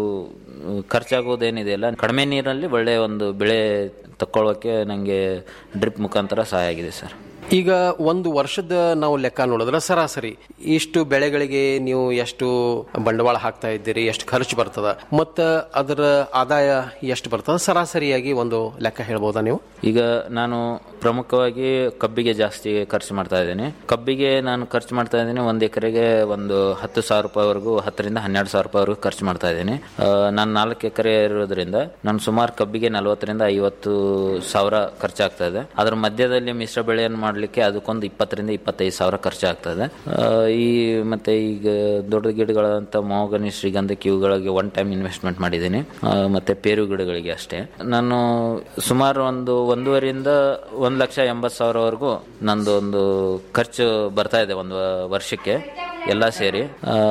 ಖರ್ಚಾಗೋದೇನಿದೆ ಅಲ್ಲ ಕಡಿಮೆ ನೀರಲ್ಲಿ ಒಳ್ಳೆಯ ಒಂದು ಬೆಳೆ ತಕ್ಕೊಳ್ಳೋಕೆ ನನಗೆ ಡ್ರಿಪ್ ಮುಖಾಂತರ ಸಹಾಯ ಆಗಿದೆ ಸರ್ ಈಗ ಒಂದು ವರ್ಷದ ನಾವು ಲೆಕ್ಕ ನೋಡಿದ್ರೆ ಸರಾಸರಿ ಇಷ್ಟು ಬೆಳೆಗಳಿಗೆ ನೀವು ಎಷ್ಟು ಬಂಡವಾಳ ಹಾಕ್ತಾ ಇದ್ದೀರಿ ಎಷ್ಟು ಖರ್ಚು ಬರ್ತದ ಮತ್ತು ಅದರ ಆದಾಯ ಎಷ್ಟು ಬರ್ತದ ಸರಾಸರಿಯಾಗಿ ಒಂದು ಲೆಕ್ಕ ಹೇಳ್ಬೋದಾ ನೀವು ಈಗ ನಾನು ಪ್ರಮುಖವಾಗಿ ಕಬ್ಬಿಗೆ ಜಾಸ್ತಿ ಖರ್ಚು ಮಾಡ್ತಾ ಇದ್ದೀನಿ ಕಬ್ಬಿಗೆ ನಾನು ಖರ್ಚು ಮಾಡ್ತಾ ಇದ್ದೀನಿ ಒಂದು ಎಕರೆಗೆ ಒಂದು ಹತ್ತು ಸಾವಿರ ರೂಪಾಯಿವರೆಗೂ ಹತ್ತರಿಂದ ಹನ್ನೆರಡು ಸಾವಿರ ರೂಪಾಯಿವರೆಗೂ ಖರ್ಚು ಮಾಡ್ತಾ ಇದ್ದೀನಿ ಆ, ನಾನು ನಾಲ್ಕು ಎಕರೆ ಇರೋದ್ರಿಂದ ನಾನು ಸುಮಾರು ಕಬ್ಬಿಗೆ ನಲವತ್ತರಿಂದ ಐವತ್ತು ಸಾವಿರ ಖರ್ಚಾಗ್ತಾ ಇದೆ ಅದ್ರ ಮಧ್ಯದಲ್ಲಿ ಮಿಶ್ರ ಬೆಳೆಯನ್ನು ಮಾಡಲಿಕ್ಕೆ ಅದಕ್ಕೊಂದು ಇಪ್ಪತ್ತರಿಂದ ಇಪ್ಪತ್ತೈದು ಸಾವಿರ ಖರ್ಚಾಗ್ತದೆ ಆ, ಈ ಮತ್ತೆ ಈಗ ದೊಡ್ಡ ಗಿಡಗಳಂತ ಮೋಗನಿ ಶ್ರೀಗಂಧಕ್ಕೆ ಇವುಗಳಿಗೆ ಒನ್ ಟೈಮ್ ಇನ್ವೆಸ್ಟ್ಮೆಂಟ್ ಮಾಡಿದ್ದೀನಿ ಆ, ಮತ್ತೆ ಪೇರು ಗಿಡಗಳಿಗೆ ಅಷ್ಟೇ ನಾನು ಸುಮಾರು ಒಂದು ಒಂದೂವರೆಯಿಂದ ಒಂದು ಲಕ್ಷ ಎಂಬತ್ತು ಸಾವಿರವರೆಗೂ ನಂದು ಒಂದು ಖರ್ಚು ಬರ್ತಾ ಇದೆ ಒಂದು ವರ್ಷಕ್ಕೆ ಎಲ್ಲ ಸೇರಿ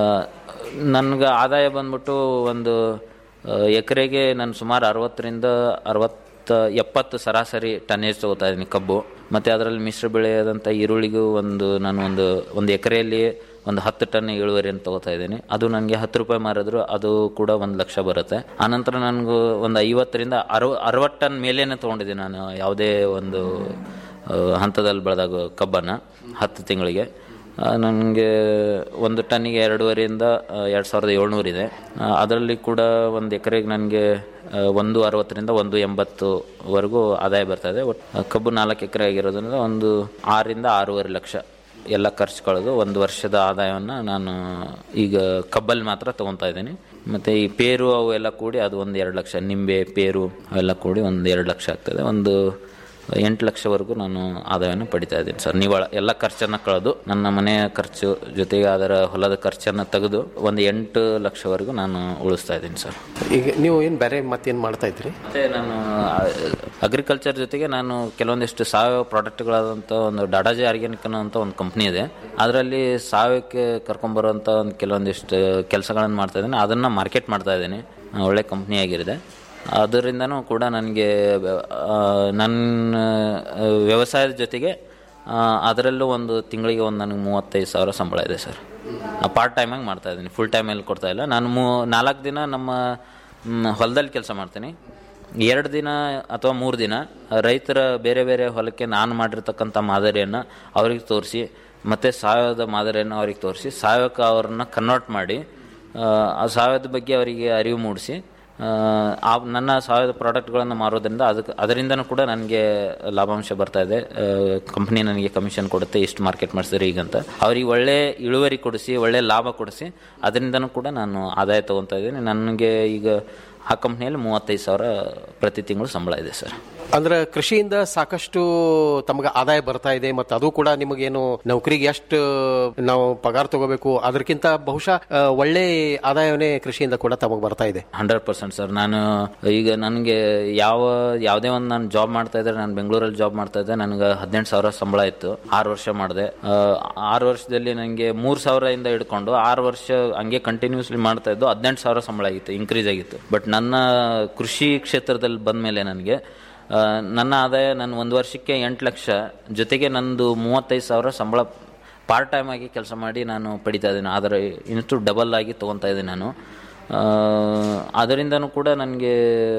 ನನಗೆ ಆದಾಯ ಬಂದ್ಬಿಟ್ಟು ಒಂದು ಆ, ಎಕರೆಗೆ ನಾನು ಸುಮಾರು ಅರವತ್ತರಿಂದ ಅರವತ್ತ ಎಪ್ಪತ್ತು ಸರಾಸರಿ ಟನ್ನೇಜ್ ತಗೋತಾ ಇದ್ದೀನಿ ಕಬ್ಬು ಮತ್ತು ಅದರಲ್ಲಿ ಮಿಶ್ರ ಬೆಳೆಯಾದಂಥ ಈರುಳ್ಳಿಗೂ ಒಂದು ನಾನು ಒಂದು ಒಂದು ಎಕರೆಯಲ್ಲಿ ಒಂದು ಹತ್ತು ಟನ್ ಇಳುವರಿಯನ್ನು ತಗೋತಾ ಇದ್ದೀನಿ ಅದು ನನಗೆ ಹತ್ತು ರೂಪಾಯಿ ಮಾರಿದ್ರು ಅದು ಕೂಡ ಒಂದು ಲಕ್ಷ ಬರುತ್ತೆ ಆನಂತರ ನನಗೂ ಒಂದು ಐವತ್ತರಿಂದ ಅರವ ಅರವತ್ತು ಟನ್ ಮೇಲೇನೆ ತೊಗೊಂಡಿದ್ದೀನಿ ನಾನು ಯಾವುದೇ ಒಂದು ಆ, ಹಂತದಲ್ಲಿ ಬೆಳೆದಾಗ ಕಬ್ಬನ್ನು ಹತ್ತು ತಿಂಗಳಿಗೆ ನನಗೆ ಒಂದು ಟನ್ನಿಗೆ ಎರಡೂವರೆಯಿಂದ ಎರಡು ಸಾವಿರದ ಏಳ್ನೂರಿದೆ ಅದರಲ್ಲಿ ಕೂಡ ಒಂದು ಎಕರೆಗೆ ನನಗೆ ಒಂದು ಅರವತ್ತರಿಂದ ಒಂದು ಎಂಬತ್ತುವರೆಗೂ ಆದಾಯ ಬರ್ತಾ ಇದೆ ಒಟ್ಟು ಕಬ್ಬು ನಾಲ್ಕು ಎಕರೆ ಆಗಿರೋದ್ರಿಂದ ಒಂದು ಆರರಿಂದ ಆರೂವರೆ ಲಕ್ಷ ಎಲ್ಲ ಖರ್ಚು ಕಳೆದು ಒಂದು ವರ್ಷದ ಆದಾಯವನ್ನು ನಾನು ಈಗ ಕಬ್ಬಲ್ಲಿ ಮಾತ್ರ ತೊಗೊತಾ ಇದ್ದೀನಿ ಮತ್ತು ಈ ಪೇರು ಅವು ಎಲ್ಲ ಕೂಡಿ ಅದು ಒಂದು ಎರಡು ಲಕ್ಷ ನಿಂಬೆ ಪೇರು ಅವೆಲ್ಲ ಕೂಡಿ ಒಂದು ಎರಡು ಲಕ್ಷ ಆಗ್ತದೆ ಒಂದು ಎಂಟು ಲಕ್ಷವರೆಗೂ ನಾನು ಆದಾಯವನ್ನು ಪಡಿತಾ ಇದ್ದೀನಿ ಸರ್ ನಿವಾಳ ಎಲ್ಲ ಖರ್ಚನ್ನು ಕಳೆದು ನನ್ನ ಮನೆಯ ಖರ್ಚು ಜೊತೆಗೆ ಅದರ ಹೊಲದ ಖರ್ಚನ್ನು ತೆಗೆದು ಒಂದು ಎಂಟು ಲಕ್ಷವರೆಗೂ ನಾನು ಉಳಿಸ್ತಾ ಇದ್ದೀನಿ ಸರ್ ಈಗ ನೀವು ಏನು ಬೇರೆ ಮತ್ತೇನು ಮಾಡ್ತಾ ಇದ್ರಿ ಮತ್ತೆ ನಾನು ಅಗ್ರಿಕಲ್ಚರ್ ಜೊತೆಗೆ ನಾನು ಕೆಲವೊಂದಿಷ್ಟು ಸಾವಯವ ಪ್ರಾಡಕ್ಟ್ಗಳಾದಂಥ ಒಂದು ಡಾಡಾಜಿ ಆರ್ಗ್ಯಾನಿಕ್ ಅನ್ನೋಂಥ ಒಂದು ಕಂಪ್ನಿ ಇದೆ ಅದರಲ್ಲಿ ಸಾವಯವಕ್ಕೆ ಕರ್ಕೊಂಬರುವಂಥ ಒಂದು ಕೆಲವೊಂದಿಷ್ಟು ಕೆಲಸಗಳನ್ನು ಮಾಡ್ತಾ ಇದ್ದೀನಿ ಅದನ್ನು ಮಾರ್ಕೆಟ್ ಮಾಡ್ತಾ ಇದ್ದೀನಿ ಆ, ಒಳ್ಳೆ ಕಂಪ್ನಿ ಆಗಿರಿದೆ ಅದರಿಂದನೂ ಕೂಡ ನನಗೆ ಆ, ನನ್ನ ಆ, ವ್ಯವಸಾಯದ ಜೊತೆಗೆ ಅದರಲ್ಲೂ ಒಂದು ತಿಂಗಳಿಗೆ ಒಂದು ನನಗೆ ಮೂವತ್ತೈದು ಸಾವಿರ ಸಂಬಳ ಇದೆ ಸರ್ ಪಾರ್ಟ್ ಟೈಮಾಗಿ ಮಾಡ್ತಾ ಇದ್ದೀನಿ ಫುಲ್ ಟೈಮಲ್ಲಿ ಕೊಡ್ತಾ ಇಲ್ಲ ನಾನು ಮೂ ನಾಲ್ಕು ದಿನ ನಮ್ಮ ಮ್, ಹೊಲದಲ್ಲಿ ಕೆಲಸ ಮಾಡ್ತೀನಿ ಎರಡು ದಿನ ಅಥವಾ ಮೂರು ದಿನ ರೈತರ ಬೇರೆ ಬೇರೆ ಹೊಲಕ್ಕೆ ನಾನು ಮಾಡಿರ್ತಕ್ಕಂಥ ಮಾದರಿಯನ್ನು ಅವ್ರಿಗೆ ತೋರಿಸಿ ಮತ್ತು ಸಾವಯವದ ಮಾದರಿಯನ್ನು ಅವ್ರಿಗೆ ತೋರಿಸಿ ಸಾವಯವಕ್ಕೆ ಅವ್ರನ್ನ ಕನ್ವರ್ಟ್ ಮಾಡಿ ಆ, ಆ ಸಾವಯವದ ಬಗ್ಗೆ ಅವರಿಗೆ ಅರಿವು ಮೂಡಿಸಿ ಆ ನನ್ನ ಸಾವಯವ ಪ್ರಾಡಕ್ಟ್ಗಳನ್ನು ಮಾರೋದ್ರಿಂದ ಅದಕ್ಕೆ ಅದರಿಂದನೂ ಕೂಡ ನನಗೆ ಲಾಭಾಂಶ ಬರ್ತಾ ಇದೆ ಕಂಪ್ನಿ ನನಗೆ ಕಮಿಷನ್ ಕೊಡುತ್ತೆ ಇಷ್ಟು ಮಾರ್ಕೆಟ್ ಮಾಡಿಸಿದ್ರೆ ಈಗಂತ ಅವ್ರಿಗೆ ಒಳ್ಳೆ ಇಳುವರಿ ಕೊಡಿಸಿ ಒಳ್ಳೆ ಲಾಭ ಕೊಡಿಸಿ ಅದರಿಂದನೂ ಕೂಡ ನಾನು ಆದಾಯ ತೊಗೊತಾ ಇದ್ದೀನಿ ನನಗೆ ಈಗ ಆ ಕಂಪ್ನಿಯಲ್ಲಿ ಮೂವತ್ತೈದು ಸಾವಿರ ಪ್ರತಿ ತಿಂಗಳು ಸಂಬಳ ಇದೆ ಸರ್ ಅಂದ್ರೆ ಕೃಷಿಯಿಂದ ಸಾಕಷ್ಟು ತಮಗೆ ಆದಾಯ ಬರ್ತಾ ಇದೆ ಮತ್ತು ಅದು ಕೂಡ ನಿಮಗೇನು ನೌಕರಿಗೆ ಎಷ್ಟು ನಾವು ಪಗಾರ ತಗೋಬೇಕು ಅದಕ್ಕಿಂತ ಬಹುಶಃ ಆ, ಒಳ್ಳೆ ಆದಾಯವೇ ಕೃಷಿಯಿಂದ ಕೂಡ ತಮಗೆ ಬರ್ತಾ ಇದೆ ಹಂಡ್ರೆಡ್ ಪರ್ಸೆಂಟ್ ಸರ್ ನಾನು ಈಗ ನನಗೆ ಯಾವ ಯಾವುದೇ ಒಂದು ನಾನು ಜಾಬ್ ಮಾಡ್ತಾ ಇದ್ದರೆ ನಾನು ಬೆಂಗಳೂರಲ್ಲಿ ಜಾಬ್ ಮಾಡ್ತಾ ಇದ್ದೆ ನನಗೆ ಹದಿನೆಂಟು ಸಾವಿರ ಸಂಬಳ ಇತ್ತು ಆರು ವರ್ಷ ಮಾಡಿದೆ ಆರು ವರ್ಷದಲ್ಲಿ ನನಗೆ ಮೂರು ಸಾವಿರದಿಂದ ಹಿಡ್ಕೊಂಡು ಆರು ವರ್ಷ ಹಂಗೆ ಕಂಟಿನ್ಯೂಸ್ಲಿ ಮಾಡ್ತಾ ಇದ್ದು ಹದಿನೆಂಟು ಸಾವಿರ ಸಂಬಳ ಆಗಿತ್ತು ಇನ್ಕ್ರೀಸ್ ಆಗಿತ್ತು ಬಟ್ ನನ್ನ ಕೃಷಿ ಕ್ಷೇತ್ರದಲ್ಲಿ ಬಂದ ಮೇಲೆ ನನಗೆ ಆ, ನನ್ನ ಆದಾಯ ನಾನು ಒಂದು ವರ್ಷಕ್ಕೆ ಎಂಟು ಲಕ್ಷ ಜೊತೆಗೆ ನಂದು ಮೂವತ್ತೈದು ಸಾವಿರ ಸಂಬಳ ಪಾರ್ಟ್ ಟೈಮ್ ಆಗಿ ಕೆಲಸ ಮಾಡಿ ನಾನು ಪಡಿತಾ ಇದ್ದೀನಿ ಆದರೆ ಇನ್ನಷ್ಟು ಡಬಲ್ ಆಗಿ ತೊಗೊತಾ ಇದ್ದೀನಿ ನಾನು ಆ, ಅದರಿಂದನೂ ಕೂಡ ನನಗೆ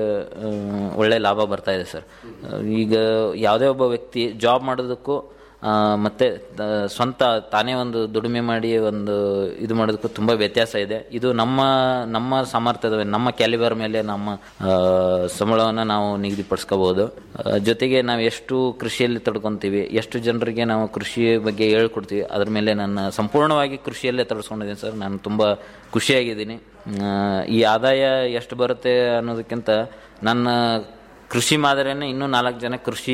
ಆ, ಒಳ್ಳೆ ಲಾಭ ಬರ್ತಾ ಇದೆ ಸರ್ ಈಗ ಯಾವುದೇ ಒಬ್ಬ ವ್ಯಕ್ತಿ ಜಾಬ್ ಮಾಡೋದಕ್ಕೂ ಆ, ಮತ್ತೆ ತ- ಸ್ವಂತ ತಾನೇ ಒಂದು ದುಡಿಮೆ ಮಾಡಿ ಒಂದು ಇದು ಮಾಡೋದಕ್ಕೂ ತುಂಬ ವ್ಯತ್ಯಾಸ ಇದೆ ಇದು ನಮ್ಮ ನಮ್ಮ ಸಾಮರ್ಥ್ಯದ ಮೇಲೆ, ನಮ್ಮ ಕ್ಯಾಲಿಬರ್ ಮೇಲೆ ನಮ್ಮ ಆ, ಸಂಬಳವನ್ನು ನಾವು ನಿಗದಿಪಡಿಸ್ಕೋಬಹುದು ಆ, ಜೊತೆಗೆ ನಾವು ಎಷ್ಟು ಕೃಷಿಯಲ್ಲಿ ತೊಡ್ಕೊಂತೀವಿ ಎಷ್ಟು ಜನರಿಗೆ ನಾವು ಕೃಷಿ ಬಗ್ಗೆ ಹೇಳ್ಕೊಡ್ತೀವಿ ಅದ್ರ ಮೇಲೆ ನನ್ನ ಸಂಪೂರ್ಣವಾಗಿ ಕೃಷಿಯಲ್ಲೇ ತೊಡಸ್ಕೊಂಡಿದ್ದೀನಿ ಸರ್ ನಾನು ತುಂಬ ಖುಷಿಯಾಗಿದ್ದೀನಿ ಆ, ಈ ಆದಾಯ ಎಷ್ಟು ಬರುತ್ತೆ ಅನ್ನೋದಕ್ಕಿಂತ ನನ್ನ ಕೃಷಿ ಮಾದರಿಯನ್ನು ಇನ್ನೂ ನಾಲ್ಕು ಜನ ಕೃಷಿ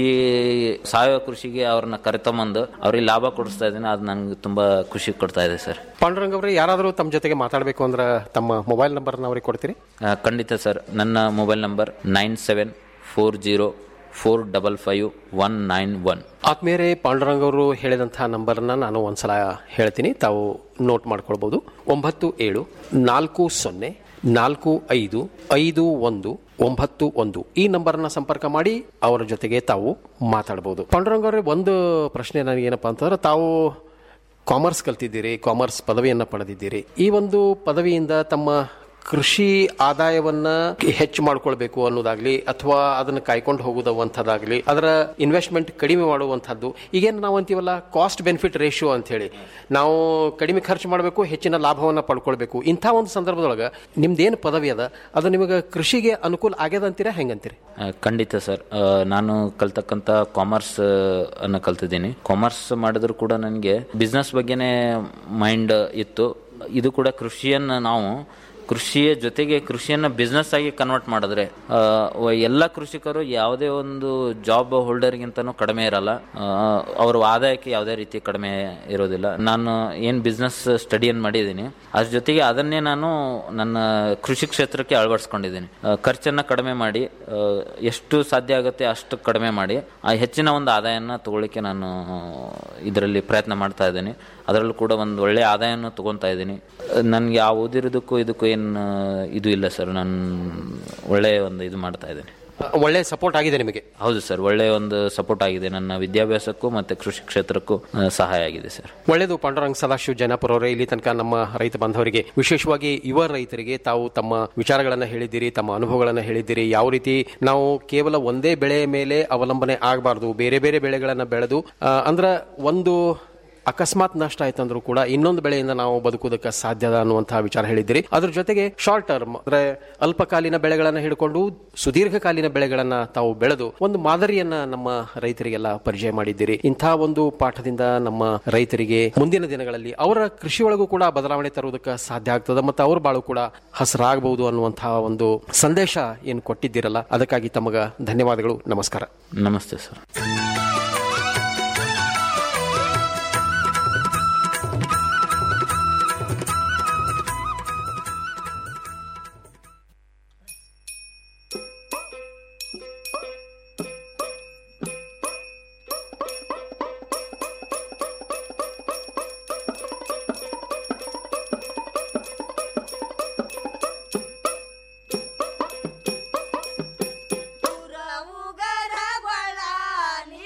ಸಾವಯವ ಕೃಷಿಗೆ ಅವ್ರನ್ನ ಕರೆತಂಬಂದು ಅವ್ರಿಗೆ ಲಾಭ ಕೊಡಿಸ್ತಾ ಇದ್ದೀನಿ ಅದು ನನಗೆ ತುಂಬ ಖುಷಿ ಕೊಡ್ತಾ ಇದೆ ಸರ್ ಪಾಂಡುರಂಗ್ ಅವರೇ ಯಾರಾದರೂ ತಮ್ಮ ಜೊತೆಗೆ ಮಾತಾಡಬೇಕು ಅಂದ್ರೆ ತಮ್ಮ ಮೊಬೈಲ್ ನಂಬರ್ನ ಅವ್ರಿಗೆ ಕೊಡ್ತೀರಿ ಆ, ಖಂಡಿತ ಸರ್ ನನ್ನ mobile number nine seven four zero four double five one nine one ಆತ್ಮೀಯರೇ ಪಾಂಡುರಂಗ್ ಅವರು ಹೇಳಿದಂತಹ ನಂಬರ್ನ ನಾನು ಒಂದ್ಸಲ ಹೇಳ್ತೀನಿ ತಾವು ನೋಟ್ ಮಾಡ್ಕೊಳ್ಬಹುದು ಒಂಬತ್ತು ಏಳು ನಾಲ್ಕು ಸೊನ್ನೆ ನಾಲ್ಕು ಐದು ಐದು ಒಂದು ಒಂಬತ್ತು ಒಂದು ಈ ನಂಬರ್ನ ಸಂಪರ್ಕ ಮಾಡಿ ಅವರ ಜೊತೆಗೆ ತಾವು ಮಾತಾಡಬಹುದು ಪಾಂಡುರಂಗ್ ಅವರೇ ಒಂದು ಪ್ರಶ್ನೆ ನನಗೇನಪ್ಪ ಅಂತಂದ್ರೆ ತಾವು ಕಾಮರ್ಸ್ ಕಲ್ತಿದ್ದೀರಿ ಕಾಮರ್ಸ್ ಪದವಿಯನ್ನ ಪಡೆದಿದ್ದೀರಿ ಈ ಒಂದು ಪದವಿಯಿಂದ ತಮ್ಮ ಕೃಷಿ ಆದಾಯವನ್ನ ಹೆಚ್ಚು ಮಾಡ್ಕೊಳ್ಬೇಕು ಅನ್ನೋದಾಗ್ಲಿ ಅಥವಾ ಅದನ್ನ ಕಾಯ್ಕೊಂಡು ಹೋಗುವಂಥದ್ದಾಗ್ಲಿ ಅದರ ಇನ್ವೆಸ್ಟ್ಮೆಂಟ್ ಕಡಿಮೆ ಮಾಡುವಂಥದ್ದು ಈಗೇನು ನಾವು ಅಂತೀವಲ್ಲ ಕಾಸ್ಟ್ ಬೆನಿಫಿಟ್ ರೇಷಿಯೋ ಅಂತ ಹೇಳಿ ನಾವು ಕಡಿಮೆ ಖರ್ಚು ಮಾಡಬೇಕು ಹೆಚ್ಚಿನ ಲಾಭವನ್ನ ಪಡ್ಕೊಳ್ಬೇಕು ಇಂಥ ಒಂದು ಸಂದರ್ಭದೊಳಗೆ ನಿಮ್ದೇನು ಪದವಿ ಅದ ಅದು ನಿಮಗೆ ಕೃಷಿಗೆ ಅನುಕೂಲ ಆಗ್ಯದ ಅಂತೀರಾ ಹೆಂಗಂತೀರಿ ಆ, ಖಂಡಿತ ಸರ್ ಆ, ನಾನು ಕಲ್ತಕ್ಕಂಥ ಕಾಮರ್ಸ್ ಅನ್ನು ಕಲ್ತಿದ್ದೀನಿ ಕಾಮರ್ಸ್ ಮಾಡಿದ್ರು ಕೂಡ ನನಗೆ ಬಿಸ್ನೆಸ್ ಬಗ್ಗೆನೇ ಮೈಂಡ್ ಇತ್ತು ಇದು ಕೂಡ ಕೃಷಿಯನ್ನು ನಾವು ಕೃಷಿಯ ಜೊತೆಗೆ ಕೃಷಿಯನ್ನು ಬಿಸ್ನೆಸ್ ಆಗಿ ಕನ್ವರ್ಟ್ ಮಾಡಿದ್ರೆ ಆ, ವ- ಎಲ್ಲ ಕೃಷಿಕರು ಯಾವುದೇ ಒಂದು ಜಾಬ್ ಹೋಲ್ಡರ್ಗಿಂತನೂ ಕಡಿಮೆ ಇರಲ್ಲ ಆ, ಅವ್ರ ಆದಾಯಕ್ಕೆ ಯಾವುದೇ ರೀತಿ ಕಡಿಮೆ ಇರೋದಿಲ್ಲ ನಾನು ಏನು ಬಿಸ್ನೆಸ್ ಸ್ಟಡಿಯನ್ನು ಮಾಡಿದ್ದೀನಿ ಅದ್ರ ಜೊತೆಗೆ ಅದನ್ನೇ ನಾನು ನನ್ನ ಕೃಷಿ ಕ್ಷೇತ್ರಕ್ಕೆ ಅಳವಡಿಸ್ಕೊಂಡಿದ್ದೀನಿ ಆ, ಖರ್ಚನ್ನ ಕಡಿಮೆ ಮಾಡಿ ಆ, ಎಷ್ಟು ಸಾಧ್ಯ ಆಗುತ್ತೆ ಅಷ್ಟು ಕಡಿಮೆ ಮಾಡಿ ಆ ಹೆಚ್ಚಿನ ಒಂದು ಆದಾಯನ ತಗೊಳ್ಳಿಕ್ಕೆ ನಾನು ಇದರಲ್ಲಿ ಪ್ರಯತ್ನ ಮಾಡ್ತಾ ಇದ್ದೀನಿ ಅದರಲ್ಲೂ ಕೂಡ ಒಂದು ಒಳ್ಳೆ ಆದಾಯನ ತಗೊತಾ ಇದ್ದೀನಿ ನನಗೆ ಆ ಓದಿರೋದಕ್ಕೂ ಇದಕ್ಕೂ ಏನು ಇದು ಇಲ್ಲ ಸರ್ ನಾನು ಒಳ್ಳೆ ಒಂದು ಇದು ಮಾಡ್ತಾ ಇದ್ದೀನಿ ಒಳ್ಳೆ ಸಪೋರ್ಟ್ ಆಗಿದೆ ನಿಮಗೆ ಹೌದು ಸರ್ ಒಳ್ಳೆ ಒಂದು ಸಪೋರ್ಟ್ ಆಗಿದೆ ನನ್ನ ವಿದ್ಯಾಭ್ಯಾಸಕ್ಕೂ ಮತ್ತು ಕೃಷಿ ಕ್ಷೇತ್ರಕ್ಕೂ ಆ, ಸಹಾಯ ಆಗಿದೆ ಸರ್ ಒಳ್ಳೆಯದು ಪಾಂಡುರಂಗ್ ಸದಾಶಿವ ಜೈನಾಪುರ ಅವರೇ ಇಲ್ಲಿ ತನಕ ನಮ್ಮ ರೈತ ಬಾಂಧವರಿಗೆ ವಿಶೇಷವಾಗಿ ಯುವ ರೈತರಿಗೆ ತಾವು ತಮ್ಮ ವಿಚಾರಗಳನ್ನು ಹೇಳಿದ್ದೀರಿ ತಮ್ಮ ಅನುಭವಗಳನ್ನು ಹೇಳಿದ್ದೀರಿ ಯಾವ ರೀತಿ ನಾವು ಕೇವಲ ಒಂದೇ ಬೆಳೆಯ ಮೇಲೆ ಅವಲಂಬನೆ ಆಗಬಾರ್ದು ಬೇರೆ ಬೇರೆ ಬೆಳೆಗಳನ್ನು ಬೆಳೆದು ಆ, ಅಂದ್ರ ಒಂದು ಅಕಸ್ಮಾತ್ ನಷ್ಟ ಆಯ್ತಂದ್ರೂ ಕೂಡ ಇನ್ನೊಂದು ಬೆಳೆಯಿಂದ ನಾವು ಬದುಕುವುದಕ್ಕೆ ಸಾಧ್ಯದ ಅನ್ನುವಂತಹ ವಿಚಾರ ಹೇಳಿದ್ದೀರಿ ಅದ್ರ ಜೊತೆಗೆ ಶಾರ್ಟ್ ಟರ್ಮ್ ಅಂದ್ರೆ ಅಲ್ಪಕಾಲೀನ ಬೆಳೆಗಳನ್ನ ಹಿಡ್ಕೊಂಡು ಸುದೀರ್ಘಕಾಲೀನ ಬೆಳೆಗಳನ್ನ ತಾವು ಬೆಳೆದು ಒಂದು ಮಾದರಿಯನ್ನ ನಮ್ಮ ರೈತರಿಗೆಲ್ಲ ಪರಿಚಯ ಮಾಡಿದ್ದೀರಿ ಇಂಥ ಒಂದು ಪಾಠದಿಂದ ನಮ್ಮ ರೈತರಿಗೆ ಮುಂದಿನ ದಿನಗಳಲ್ಲಿ ಅವರ ಕೃಷಿಯೊಳಗೂ ಕೂಡ ಬದಲಾವಣೆ ತರುವುದಕ್ಕೆ ಸಾಧ್ಯ ಆಗ್ತದೆ ಮತ್ತು ಅವ್ರ ಬಾಳು ಕೂಡ ಹಸರಾಗಬಹುದು ಅನ್ನುವಂತಹ ಒಂದು ಸಂದೇಶ ಏನು ಕೊಟ್ಟಿದ್ದೀರಲ್ಲ ಅದಕ್ಕಾಗಿ ತಮಗ ಧನ್ಯವಾದಗಳು ನಮಸ್ಕಾರ ನಮಸ್ತೆ ಸರ್ ಗರಗೊಳ ನೀ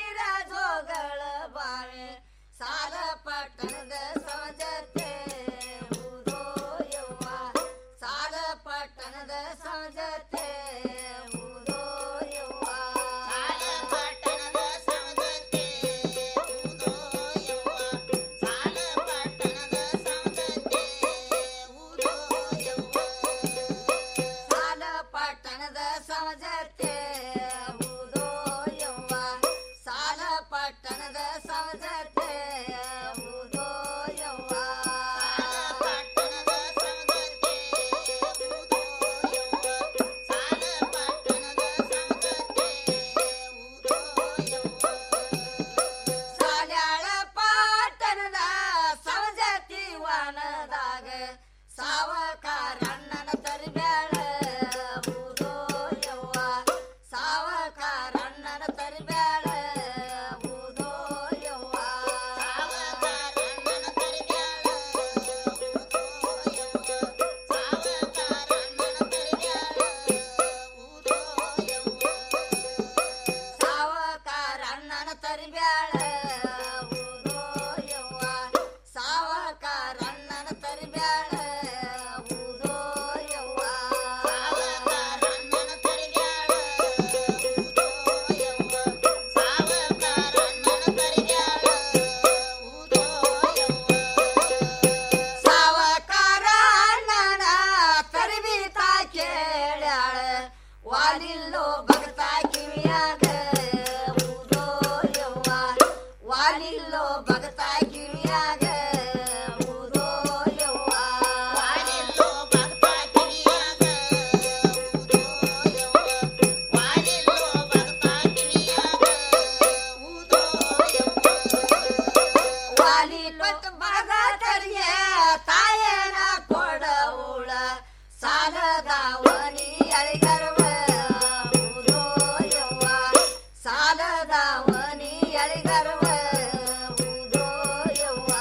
ಸಾಲದಾವನಿ ಅಳಿಗರ್ವ ಊದೋ ಯವ್ವ ಸಾಲದಾವನಿ ಅಳಿಗರ್ವ ಊದೋ ಯವ್ವ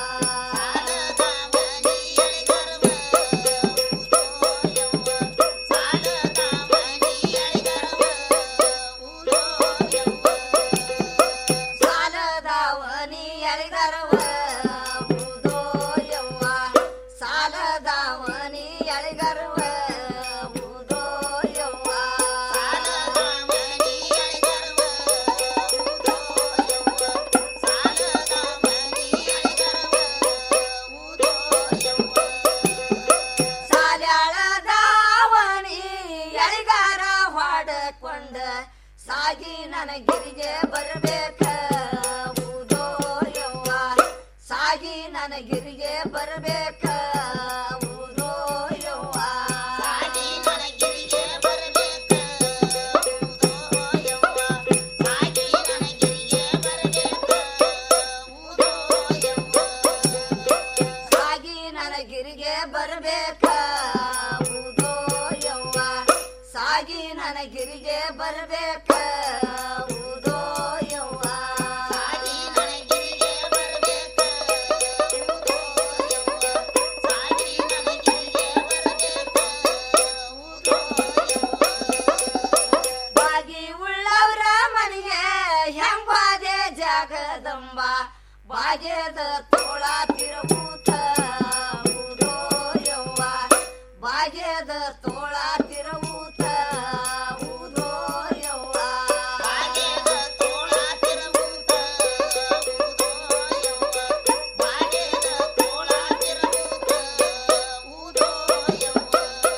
ಸಾಲದಾವನಿ ಅಳಿಗರ್ವ ಊದೋ ಯವ್ವ ಸಾಲದಾವನಿ ಅಳಿಗರ್ವ ಊದೋ ಯವ್ವ ಸಾಲ್ಯಾಳದಾವಣಿ ಎಳಿಗಾರ ಹೊಡಕೊಂಡ ಸಾಗಿ ನನಗಿರಿಗೆ ಬರಬೇಕ ಊದೋ ಯವ್ವ ಸಾಗಿ ನನಗಿರಿಗೆ ಬರಬೇಕ ಊದೋ ಯವ್ವ ಸಾಗಿ ನನಗಿರಿಗೆ ಬರಬೇಕ ಊದೋ ಯವ್ವ ಸಾಗಿ ನನಗಿರಿಗೆ ಬರಬೇಕ ಊದೋ ಯವ್ವ ಸಾಗಿ ನನಗಿರಿಗೆ ಬರಬೇಕ ಊದೋ ಯವ್ವ ಸಾಗಿ ನನಗಿರಿಗೆ ಬರಬೇಕ ಊದೋ ಯವ್ವ ಸಾಗಿ ನನಗಿರಿಗೆ ಬರಬೇಕ ಊದೋ ಯವ್ವ ಸಾಗಿ ನನಗಿರಿಗೆ ಬರಬೇಕ ಊದೋ ಯವ್ವ ಬಾಗಿ ಉಳ್ಳವರ ಮನೆಗೆ ಹೆಂಬಾದೆ ಜಗದಂಬ ಬಾಗ್ಯದ ತೋಳ ತಿರುಗೂತ ಊದೋ ಯವ್ವ ಬಾಗ್ಯದ ತೋಳ ತಿರುಗೂತ ಊದೋ ಯವ್ವ ಬಾಗ್ಯದ ತೋಳ ತಿರುಗೂತ ಊದೋ ಯವ್ವ ಬಾಗ್ಯದ ತೋಳ ತಿರುಗೂತ ಊದೋ ಯವ್ವ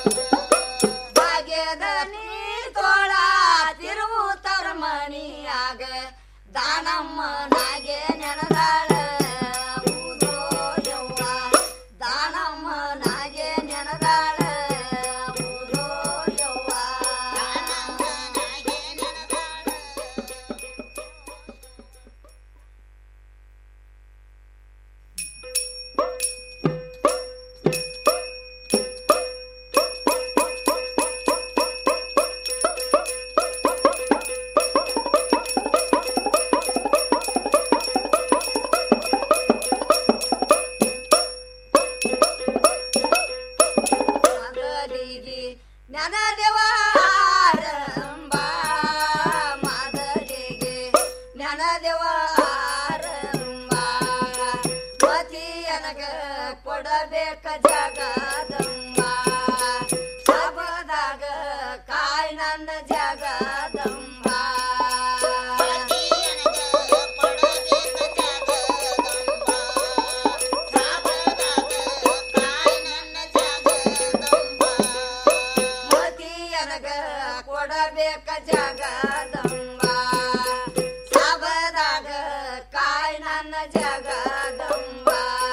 ಭಾಗ್ಯದ ನೀ ತೋಳ ತಿರುವುತರ ಮಣಿಯಾಗ ದಾನಮ್ಮನಾಗೆ ನೆನದಾಳ ಊದೋ ಯವ್ವ ದಾನಮ್ಮನಾಗೆ ನೆನದಾಳ ಊದೋ ಯವ್ವ ದಾನಮ್ಮನಾಗೆ ನೆನದಾಳ ಮದಲಿಗೆ ನೆನದೆವ ಆರಂಭ ಮದಲಿಗೆ ನೆನದೆವ ಆರಂಭ ಮತಿಯನಗ ಕೊಡಬೇಕ ಜಗದಂಬ ಸಬದಾಗ ಕಾಯ್ ನನ್ನ ಜಗದಂಬ ಮತಿಯನಗ ಕೊಡಬೇಕ ಜಗದಂಬ ಸಬದಾಗ ಕಾಯ್ ನನ್ನ ಜಗದಂಬ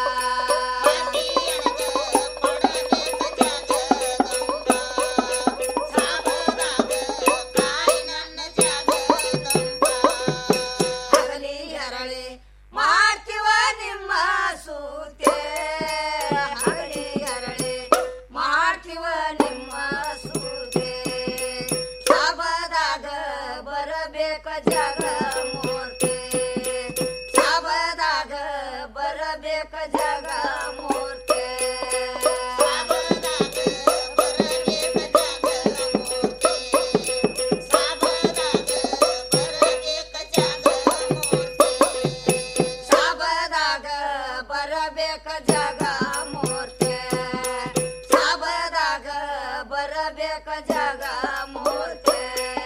ಹರಳಿ ಹರಳಿ ಮಾಡ್ತೀವ ನಿಮ್ಮ ಸೂತೆ ಹರಳಿ ಹರಳಿ ಮಾಡ್ತೀವ ನಿಮ್ಮ ಸೂತೆ ಸಬದಾಗ ಬರಬೇಕ ಜಗ ಮೂರ್ತಿ ಸಬದಾಗ ಬರಬೇಕ ಜಗ ಮೂರ್ತಿ ಸಬದಾಗ ಬರಬೇಕ ಜಗ ಮೂರ್ತಿ ಸಬದಾಗ ಬರಬೇಕ ಜಗ ಮೂರ್ತಿ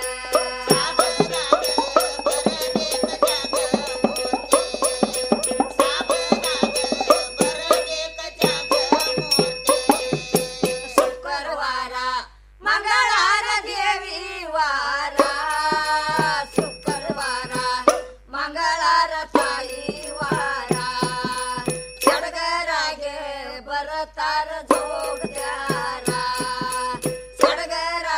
ಶುಕ್ರವಾರ ಮಂಗಳಾರ ದೇವಿ ವಾರ ಶುಕ್ರವಾರ ಮಂಗಳಾರ ತಾಯಿ ವಾರ ಸಡಗರಾಗೆ ಬರತಾರ ಜೋಗದ್ಯಾರ ಸಡಗರ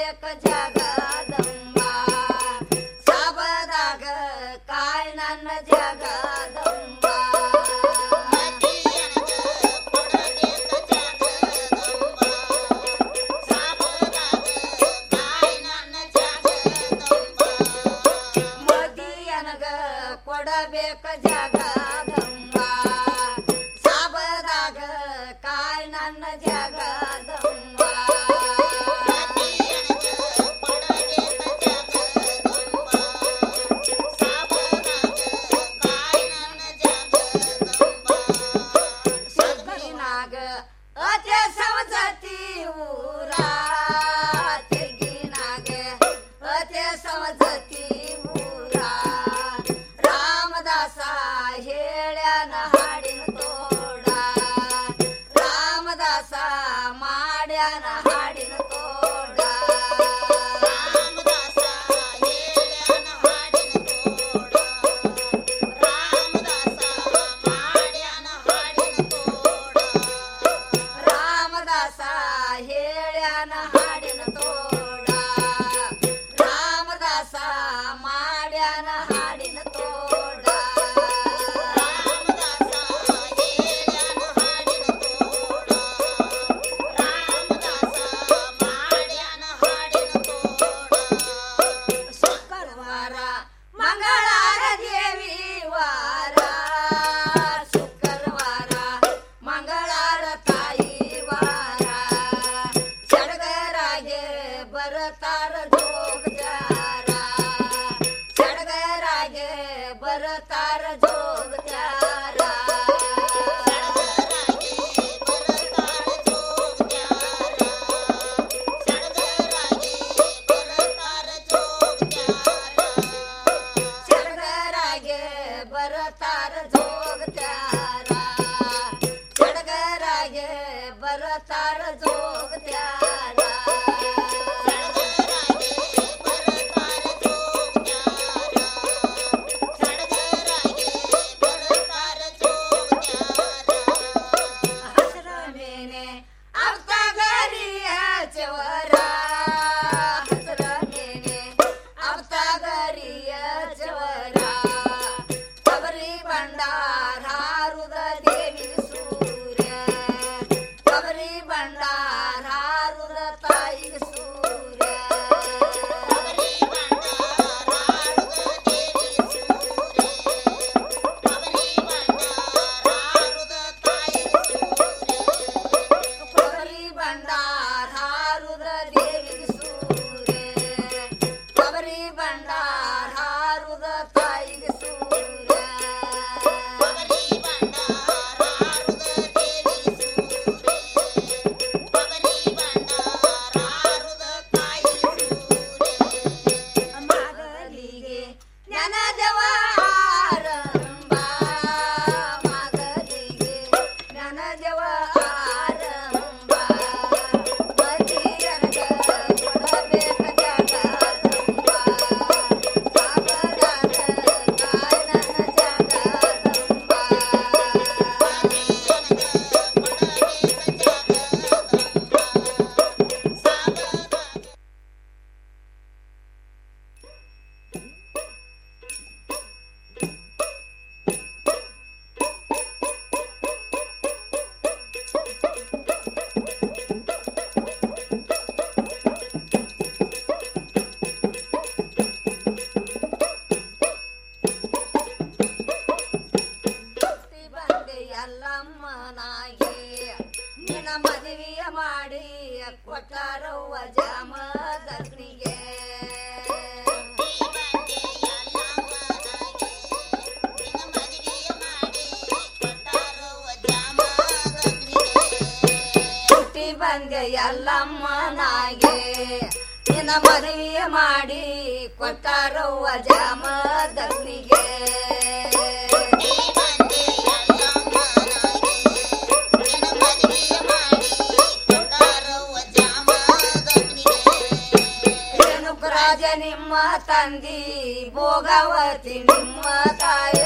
ಬರಬೇಕ ಜಗದಂಬ ಸಾಬದಾಗ ಕಾಯ್ ನನ್ನ ಜಗದಂಬ ಮದಿಯನಗ ಕೊಡಬೇಕ ಜಗದಂಬ ಸಾಬದಾಗ ಕಾಯ್ ನನ್ನ ಜಗದಂಬ ತೆಗಿನಾಗ ಅತೆ ಸಮಜತಿ ಊರ ತೆಗಿನಾಗ ಅತೆ ಸಮಜತಿ ಊರ ರಾಮದಾಸ ಹೇಳ್ಯಾನ ಹಾಡಿನ ತೋಡ ರಾಮದಾಸ ಮಾಡ್ಯಾನ ಹಾಡಿನ ತೋಡ ರಾಮದಾಸ ಹೇಳ್ಯಾನ ಹಾಡಿನ ತೋಡ ರಾಮದಾಸ ಮಾಡ್ಯಾನ ಹಾಡಿನ ತೋಡ ಶುಕ್ರವಾರ ಮಂಗಳಾರ ದೇವಿ ವಾರ ಶುಕ್ರವಾರ ಮಂಗಳಾರ ತಾಯಿ ವಾರ ಸಡಗರಾಗೆ ಬರತಾರ ಜೋಗಜಾರ ಸಡಗರಾಗೆ ಬರತಾರ ಜೋಗಜಾರ ಸಡಗರಾಗೆ ಬರತಾರ ಜೋಗತ್ಯಾರ ಸಡಗರಾಗೆ ಬರತಾರ ಜೋಗತ್ಯಾರ ಹಸರ ಮೇನೆ ಅವತಾಗರಿಯ ಚವರ ಹಸರ ಮೇನೆ ಅವತಾಗರಿಯ ಚವರ ಕಬರಿ ಭಂಡಾರ ಹಾರುದ ದೇವಿ ಸೂರ್ಯ ಕಬರಿ ಭಂಡಾರ ಹಾರುದ ತಾಯಿ ಸೂರ್ಯ ಕಬರಿ ಭಂಡಾರ ಹಾರುದ ದೇವಿ ಸೂರ್ಯ ಕಬರಿ ಭಂಡಾರ ಹಾರುದ ತಾಯಿ ಸೂರ್ಯ ಮಗಲಿಗೆ ನೆನದವ ಆರಂಭ ಮಗಲಿಗೆ ನೆನದವ ಆರಂಭ ಮದಿಯನಗ ಕೊಡಬೇಕ ಜಗದಂಬ ಸಾಬರಾಗ ಕಾಯನ ಜಗದಂಬ ಬಂದೆ ಎಲ್ಲಮ್ಮನಾಗಿ ನಿನ್ನ ಮದುವೆಯ ಮಾಡಿ ಕೊಟ್ಟಾರವ್ವ ಜಾಮದಗ್ನಿಗೆ ಹುಟ್ಟಿ ಬಂದೆ ಎಲ್ಲಮ್ಮನಾಗೆ ನಿನ್ನ ಮದುವೆಯ ಮಾಡಿ ಕೊಟ್ಟಾರವ್ವ ಜಾಮದಗ್ನಿಗೆ ರೇಣುಕರಾಜ ನಿಮ್ಮ ತಂದಿ ಭೋಗವತಿ ನಿಮ್ಮ ತಾಯಿ